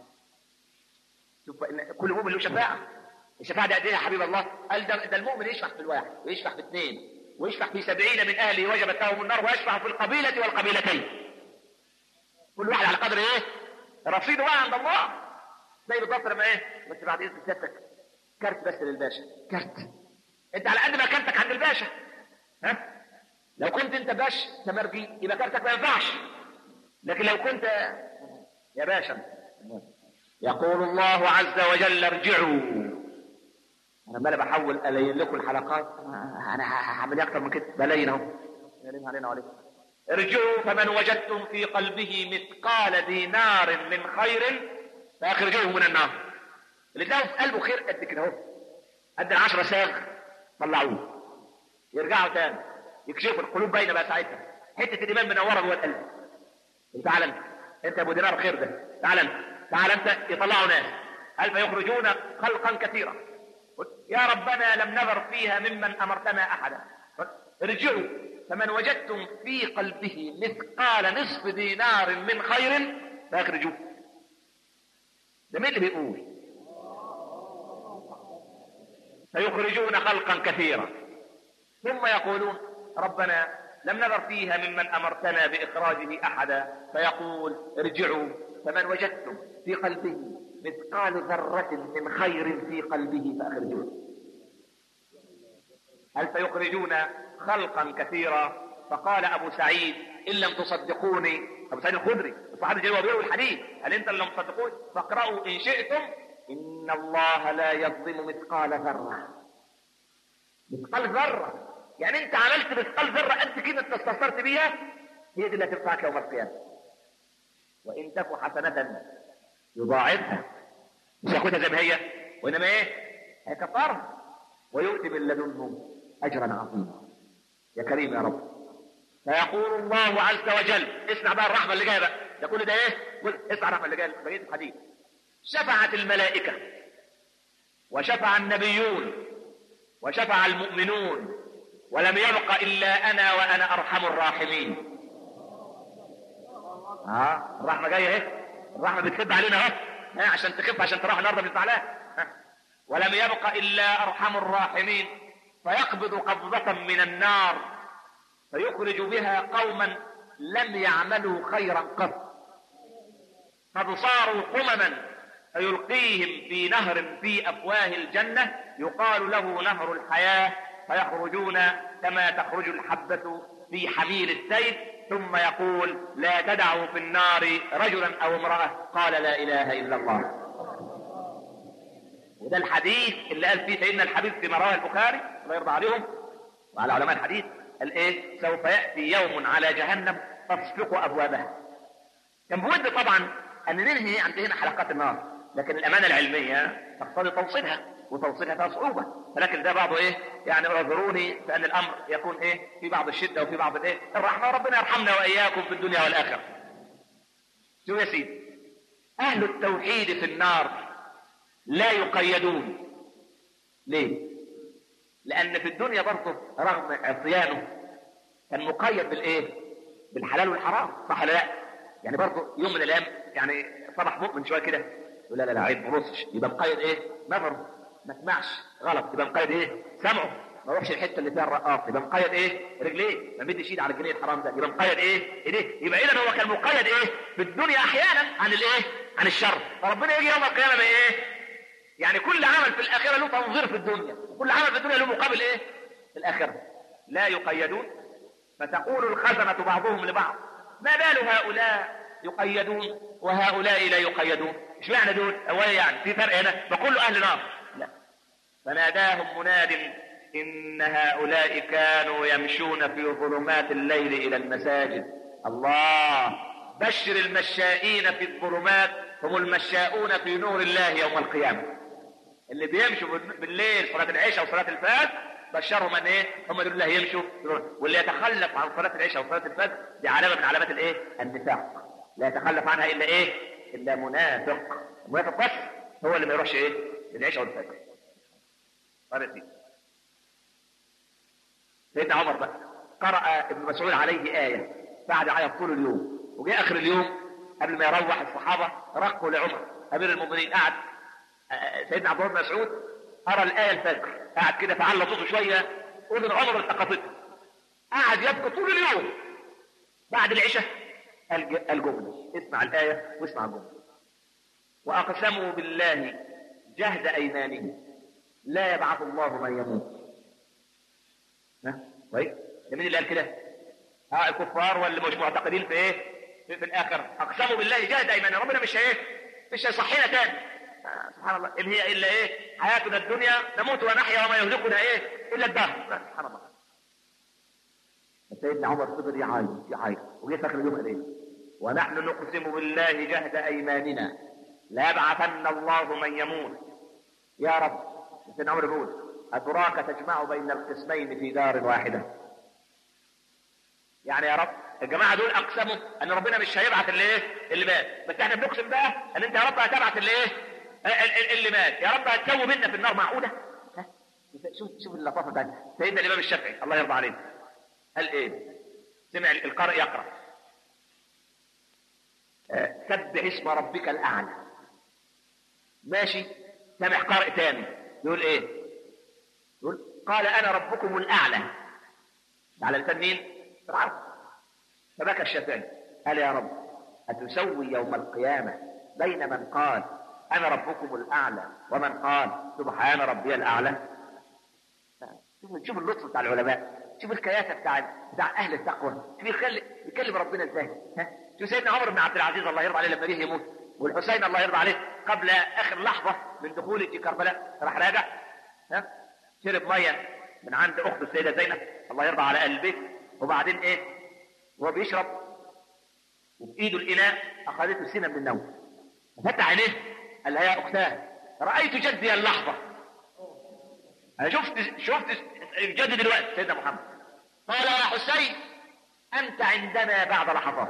شوف كل مؤمن له شفاعه الشفاعه دي قد ايه يا حبيب الله قال ده, ده المؤمن يشفع في الواحد ويشفع في اثنين ويشفع في سبعين من اهله وجبت لهم النار ويشفع في القبيله والقبيلتين كل واحد على قدر ايه رصيده بقى عند الله زي بالظبط لما ايه بس بعد اذن سيادتك كارت بس للباشا كارت انت على قد ما كارتك عند الباشا ها لو كنت انت باش تمرجي يبقى كارتك ما ينفعش لكن لو كنت يا باشا يقول الله عز وجل ارجعوا انا ما بحاول الين لكم الحلقات انا هعمل اكتر من كده بلين اهو بلين علينا وعليكم ارجعوا فمن وجدتم في قلبه مثقال دينار من خير فاخرجوه من النار اللي تلاقوا في قلبه خير قد كده اهو قد العشرة ساغ طلعوه يرجعوا تاني يكشفوا القلوب باينه بقى ساعتها حته الايمان منوره جوه القلب تعال انت انت ابو دينار خير ده تعال انت تعال انت يطلعوا ناس هل فيخرجون خلقا كثيرا يا ربنا لم نذر فيها ممن امرتنا احدا ارجعوا فمن وجدتم في قلبه مثقال نصف دينار من خير فاخرجوه ده مين اللي بيقول فيخرجون خلقا كثيرا ثم يقولون ربنا لم نذر فيها ممن امرتنا باخراجه احدا فيقول ارجعوا فمن وجدتم في قلبه مثقال ذرة من خير في قلبه فأخرجوه هل فيخرجون خلقا كثيرا فقال أبو سعيد إن لم تصدقوني أبو سعيد الخدري الصحابي جاي وبيقول الحديث هل أنت لم تصدقوني فاقرأوا إن شئتم إن الله لا يظلم مثقال ذرة مثقال ذرة يعني أنت عملت مثقال ذرة قد كده أنت استثرت بيها هي دي اللي هتنفعك يوم القيامة وإن تك حسنة يضاعفها مش ياخدها زي ما هي وإنما إيه؟ هيكفرها ويؤتي من لدنه اجرا عظيما يا كريم يا رب فيقول الله عز وجل اسمع بقى الرحمه اللي جايه بقى ده كل ده ايه؟ قول اسمع الرحمه اللي جايه بقيه الحديث شفعت الملائكه وشفع النبيون وشفع المؤمنون ولم يبق الا انا وانا ارحم الراحمين ها الرحمه جايه اهي الرحمه بتسد علينا اهو ها عشان تخف عشان تروح النهارده مش زعلان ها. ولم يبق الا ارحم الراحمين فيقبض قبضه من النار فيخرج بها قوما لم يعملوا خيرا قط قد صاروا قمما فيلقيهم في نهر في افواه الجنه يقال له نهر الحياه فيخرجون كما تخرج الحبه في حميل السيف ثم يقول لا تدعوا في النار رجلا او امراه قال لا اله الا الله وده الحديث اللي قال فيه سيدنا الحبيب في رواه البخاري الله يرضى عليهم وعلى علماء الحديث قال ايه سوف ياتي يوم على جهنم تصفق ابوابها كان بود طبعا ان ننهي عند هنا حلقات النار لكن الامانه العلميه تقتضي توصيلها وتوصيلها فيها صعوبه ولكن ده بعضه ايه يعني اعذروني فان الامر يكون ايه في بعض الشده وفي بعض الايه الرحمه ربنا يرحمنا واياكم في الدنيا والاخره شوف يا سيدي اهل التوحيد في النار لا يقيدون ليه لان في الدنيا برضه رغم عصيانه كان مقيد بالايه بالحلال والحرام صح ولا لا يعني برضه يوم من الايام يعني صبح مؤمن شويه كده يقول لا لا لا عيب ما بصش يبقى مقيد ايه نظره ما سمعش غلط يبقى مقيد ايه سمعه ما يروحش الحته اللي فيها الرقاص يبقى مقيد ايه رجليه ما مدش ايد على الجنيه الحرام ده يبقى مقيد ايه ايديه يبقى اذا هو كان مقيد ايه في الدنيا احيانا عن الايه عن الشر فربنا يجي يوم القيامه بايه يعني كل عمل في الاخره له تنظير في الدنيا وكل عمل في الدنيا له مقابل ايه في الاخره لا يقيدون فتقول الخزنه بعضهم لبعض ما بال هؤلاء يقيدون وهؤلاء لا يقيدون ايش معنى دول هو يعني في فرق هنا فكل اهل نار لا فناداهم مناد ان هؤلاء كانوا يمشون في ظلمات الليل الى المساجد الله بشر المشائين في الظلمات هم المشاؤون في نور الله يوم القيامه اللي بيمشوا بالليل صلاه العشاء وصلاه الفجر بشرهم ان ايه هم دول اللي هيمشوا واللي يتخلف عن صلاه العشاء وصلاه الفجر دي علامه من علامات الايه النفاق لا يتخلف عنها الا ايه الا منافق المنافق بس هو اللي ما يروحش ايه للعشاء والفجر قال سيدنا عمر بقى قرأ ابن مسعود عليه آية بعد عيط طول اليوم وجاء آخر اليوم قبل ما يروح الصحابة رقوا لعمر أمير المؤمنين قعد سيدنا عبد الله بن مسعود قرأ الآية الفجر قعد كده فعلى صوته شوية أذن عمر التقطته قعد يبكي طول اليوم بعد العشاء الجملة اسمع الآية واسمع الجملة وأقسموا بالله جهد أيمانهم لا يبعث الله من يموت ها طيب ده مين اللي قال كده؟ ها الكفار واللي مش معتقدين في ايه؟ في, في الاخره اقسموا بالله جهد ايمانهم ربنا مش ايه؟ مش هيصحينا تاني آه سبحان الله ان هي الا ايه؟ حياتنا الدنيا نموت ونحيا وما يهلكنا ايه؟ الا الدهر سبحان الله سيدنا عمر فضل يعايط يعايط وجه فاكر اليوم قال ايه؟ ونحن نقسم بالله جهد ايماننا لا يبعثن الله من يموت يا رب سيدنا عمر بيقول أتراك تجمع بين القسمين في دار واحدة يعني يا رب الجماعة دول أقسموا أن ربنا مش هيبعث اللي إيه اللي مات بس إحنا بنقسم بقى أن أنت يا رب هتبعث اللي إيه اللي مات يا رب هتسوي منا في النار معقولة شوف شوف اللطافة بتاعت سيدنا الإمام الشافعي الله يرضى عليه قال إيه سمع القارئ يقرأ سبح اسم ربك الأعلى ماشي سامع قارئ تاني يقول إيه يقول قال انا ربكم الاعلى على لسان مين؟ فرعون فبكى الشافعي قال يا رب اتسوي يوم القيامه بين من قال انا ربكم الاعلى ومن قال سبحان ربي الاعلى شوف شوف اللطف بتاع العلماء شوف الكياسه بتاع بتاع اهل التقوى شوف يخلي يكلم ربنا ازاي ها شوف سيدنا عمر بن عبد العزيز الله يرضى عليه لما جه يموت والحسين الله يرضى عليه قبل اخر لحظه من دخوله في كربلاء راح راجع ها شرب ميه من عند اخت السيده زينب الله يرضى على قلبه وبعدين ايه وهو بيشرب وفي ايده الاناء اخذته سنه من النوم فتح عينيه قال لها يا اختاه رايت جدي اللحظه انا شفت شفت الجد دلوقتي سيدنا محمد قال يا حسين انت عندنا بعد لحظات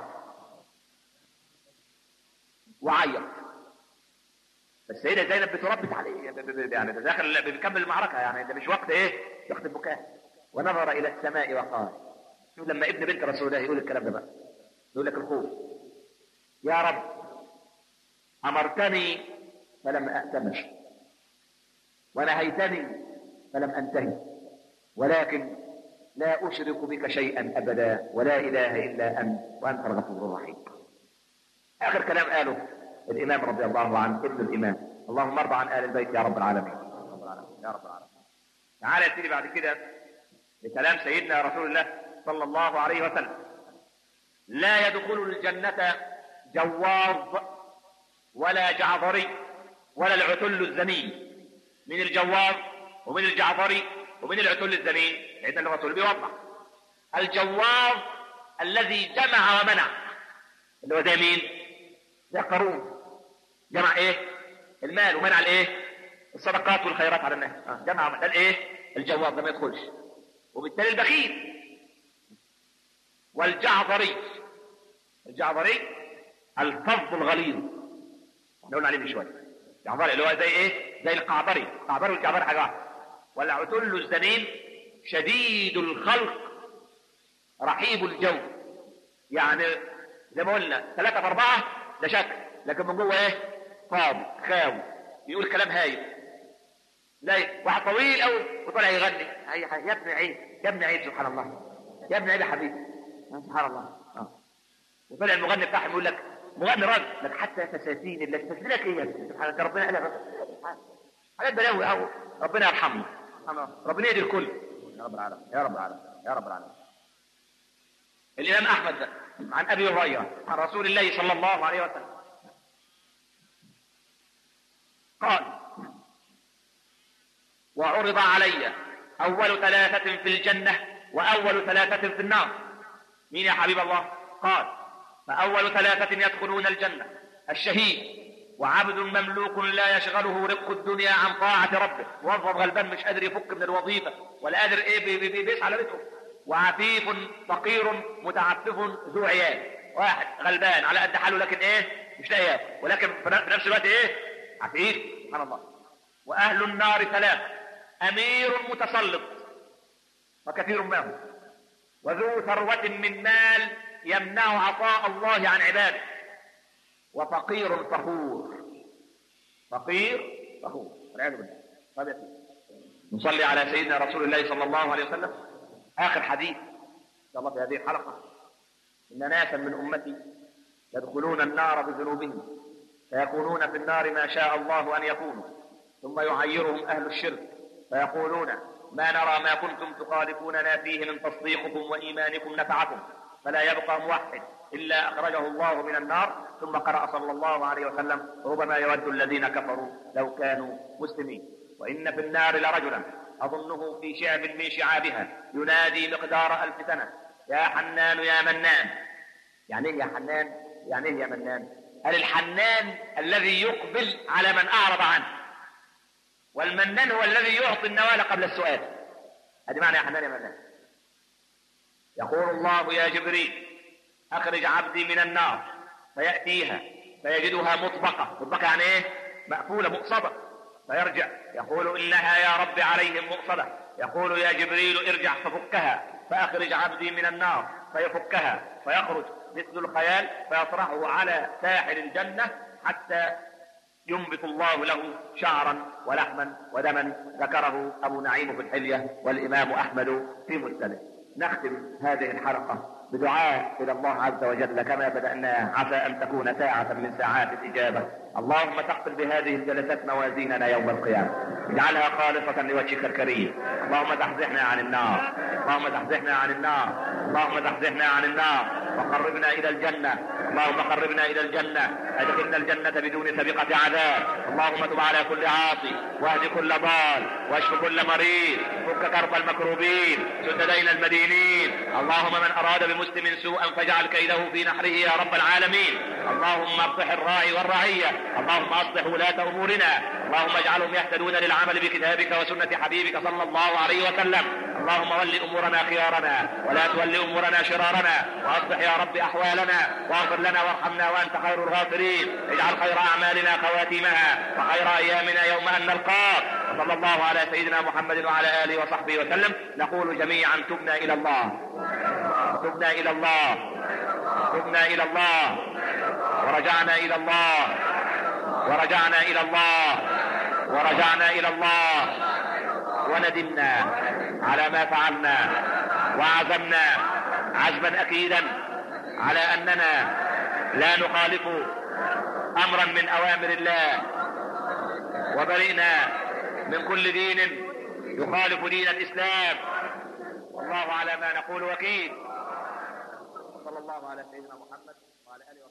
وعيط السيده زينب بتربت عليه يعني ده داخل بيكمل المعركه يعني ده مش وقت ايه وقت البكاء ونظر الى السماء وقال شوف لما ابن بنت رسول الله يقول الكلام ده بقى يقول لك الخوف يا رب امرتني فلم اتمر ونهيتني فلم انتهي ولكن لا اشرك بك شيئا ابدا ولا اله الا انت وانت الغفور الرحيم اخر كلام قاله الامام رضي الله عنه ابن الامام اللهم ارضى عن ال البيت يا رب العالمين يا رب العالمين يا رب العالمين تعالى يا سيدي بعد كده لكلام سيدنا رسول الله صلى الله عليه وسلم لا يدخل الجنة جواظ ولا جعفري ولا العتل الزمين من الجواظ ومن الجعفري ومن العتل الزمين لأن الرسول بيوضح الجواظ الذي جمع ومنع اللي هو ده مين؟ ده قارون جمع ايه؟ المال ومنع الايه؟ الصدقات والخيرات على الناس آه. جمع ده الايه؟ الجواظ ده ما يدخلش وبالتالي البخيل والجعفري الجعفري الفظ الغليظ احنا قلنا عليه من شويه الجعفري اللي هو زي ايه؟ زي القعبري القعبري والجعفري حاجه واحده والعتل الزمين شديد الخلق رحيب الجو يعني زي ما قلنا ثلاثة في أربعة ده شكل لكن من جوه إيه؟ فاضي خاوي يقول كلام هايل لا واحد طويل قوي وطلع يغني أي حاجة يا ابن عيد يا ابن عيد سبحان الله يا ابن عيد يا حبيبي سبحان الله اه وطلع المغني بتاعهم يقول لك مغني راجل لك حتى فساتين اللي تسلك ايه يا ابني؟ سبحان الله ربنا قال حاجات بلاوي او ربنا يرحمنا ربنا يهدي الكل يا رب العالمين يا رب العالمين يا رب العالمين الامام احمد عن ابي هريره عن رسول الله صلى الله عليه وسلم قال وعرض علي اول ثلاثه في الجنه واول ثلاثه في النار مين يا حبيب الله قال فاول ثلاثه يدخلون الجنه الشهيد وعبد مملوك لا يشغله رق الدنيا عن طاعة ربه موظف غلبان مش قادر يفك من الوظيفة ولا قادر ايه بي بي بيسعى على بيته وعفيف فقير متعفف ذو عيال واحد غلبان على قد حاله لكن ايه مش لاقي ياكل ولكن في نفس الوقت ايه عفيف سبحان الله واهل النار ثلاثة امير متسلط وكثير ما هو وذو ثروة من مال يمنع عطاء الله عن عباده وفقير فخور فقير فخور والعياذ بالله طيب يا سيدي نصلي على سيدنا رسول الله صلى الله عليه وسلم اخر حديث ان شاء الله في هذه الحلقه ان ناسا من امتي يدخلون النار بذنوبهم فيكونون في النار ما شاء الله ان يكونوا ثم يعيرهم اهل الشرك فيقولون ما نرى ما كنتم تخالفوننا فيه من تصديقكم وايمانكم نفعكم فلا يبقى موحد إلا أخرجه الله من النار ثم قرأ صلى الله عليه وسلم ربما يود الذين كفروا لو كانوا مسلمين وإن في النار لرجلا أظنه في شعب من شعابها ينادي مقدار ألف سنة يا حنان يا منان يعني إيه يا حنان يعني إيه يا منان قال الحنان الذي يقبل على من أعرض عنه والمنان هو الذي يعطي النوال قبل السؤال هذه معنى يا حنان يا منان يقول الله يا جبريل أخرج عبدي من النار فيأتيها فيجدها مطبقة مطبقة يعني إيه؟ مقفولة مؤصدة فيرجع يقول إنها يا رب عليهم مؤصدة يقول يا جبريل ارجع ففكها فأخرج عبدي من النار فيفكها فيخرج مثل الخيال فيطرحه على ساحل الجنة حتى ينبت الله له شعرا ولحما ودما ذكره أبو نعيم في الحلية والإمام أحمد في مسنده نختم هذه الحلقة بدعاء إلى الله عز وجل كما بدأنا عسى أن تكون ساعة من ساعات الإجابة اللهم تقبل بهذه الجلسات موازيننا يوم القيامة اجعلها خالصة لوجهك الكريم اللهم تحزحنا عن النار اللهم تحزحنا عن النار اللهم تحزحنا عن النار وقربنا إلى الجنة اللهم قربنا إلى الجنة أدخلنا الجنة بدون سابقة عذاب اللهم تب على كل عاصي واهد كل ضال واشف كل مريض فك كرب المكروبين سد دين المدينين اللهم من أراد بمسلم سوءا فاجعل كيده في نحره يا رب العالمين اللهم اصلح الراعي والرعية اللهم اصلح ولاة امورنا اللهم اجعلهم يهتدون للعمل بكتابك وسنة حبيبك صلى الله عليه وسلم اللهم ول امورنا خيارنا ولا تول امورنا شرارنا واصلح يا رب احوالنا واغفر لنا وارحمنا وانت خير الغافرين اجعل خير اعمالنا خواتيمها وخير ايامنا يوم ان نلقاك وصلى الله على سيدنا محمد وعلى اله وصحبه وسلم نقول جميعا تبنا الى الله تبنا الى الله تبنا الى الله ورجعنا الى الله ورجعنا الى الله ورجعنا الى الله وندمنا على ما فعلنا وعزمنا عزما اكيدا على اننا لا نخالف امرا من اوامر الله وبرئنا من كل دين يخالف دين الاسلام والله على ما نقول وكيل صلى الله على سيدنا محمد وعلى اله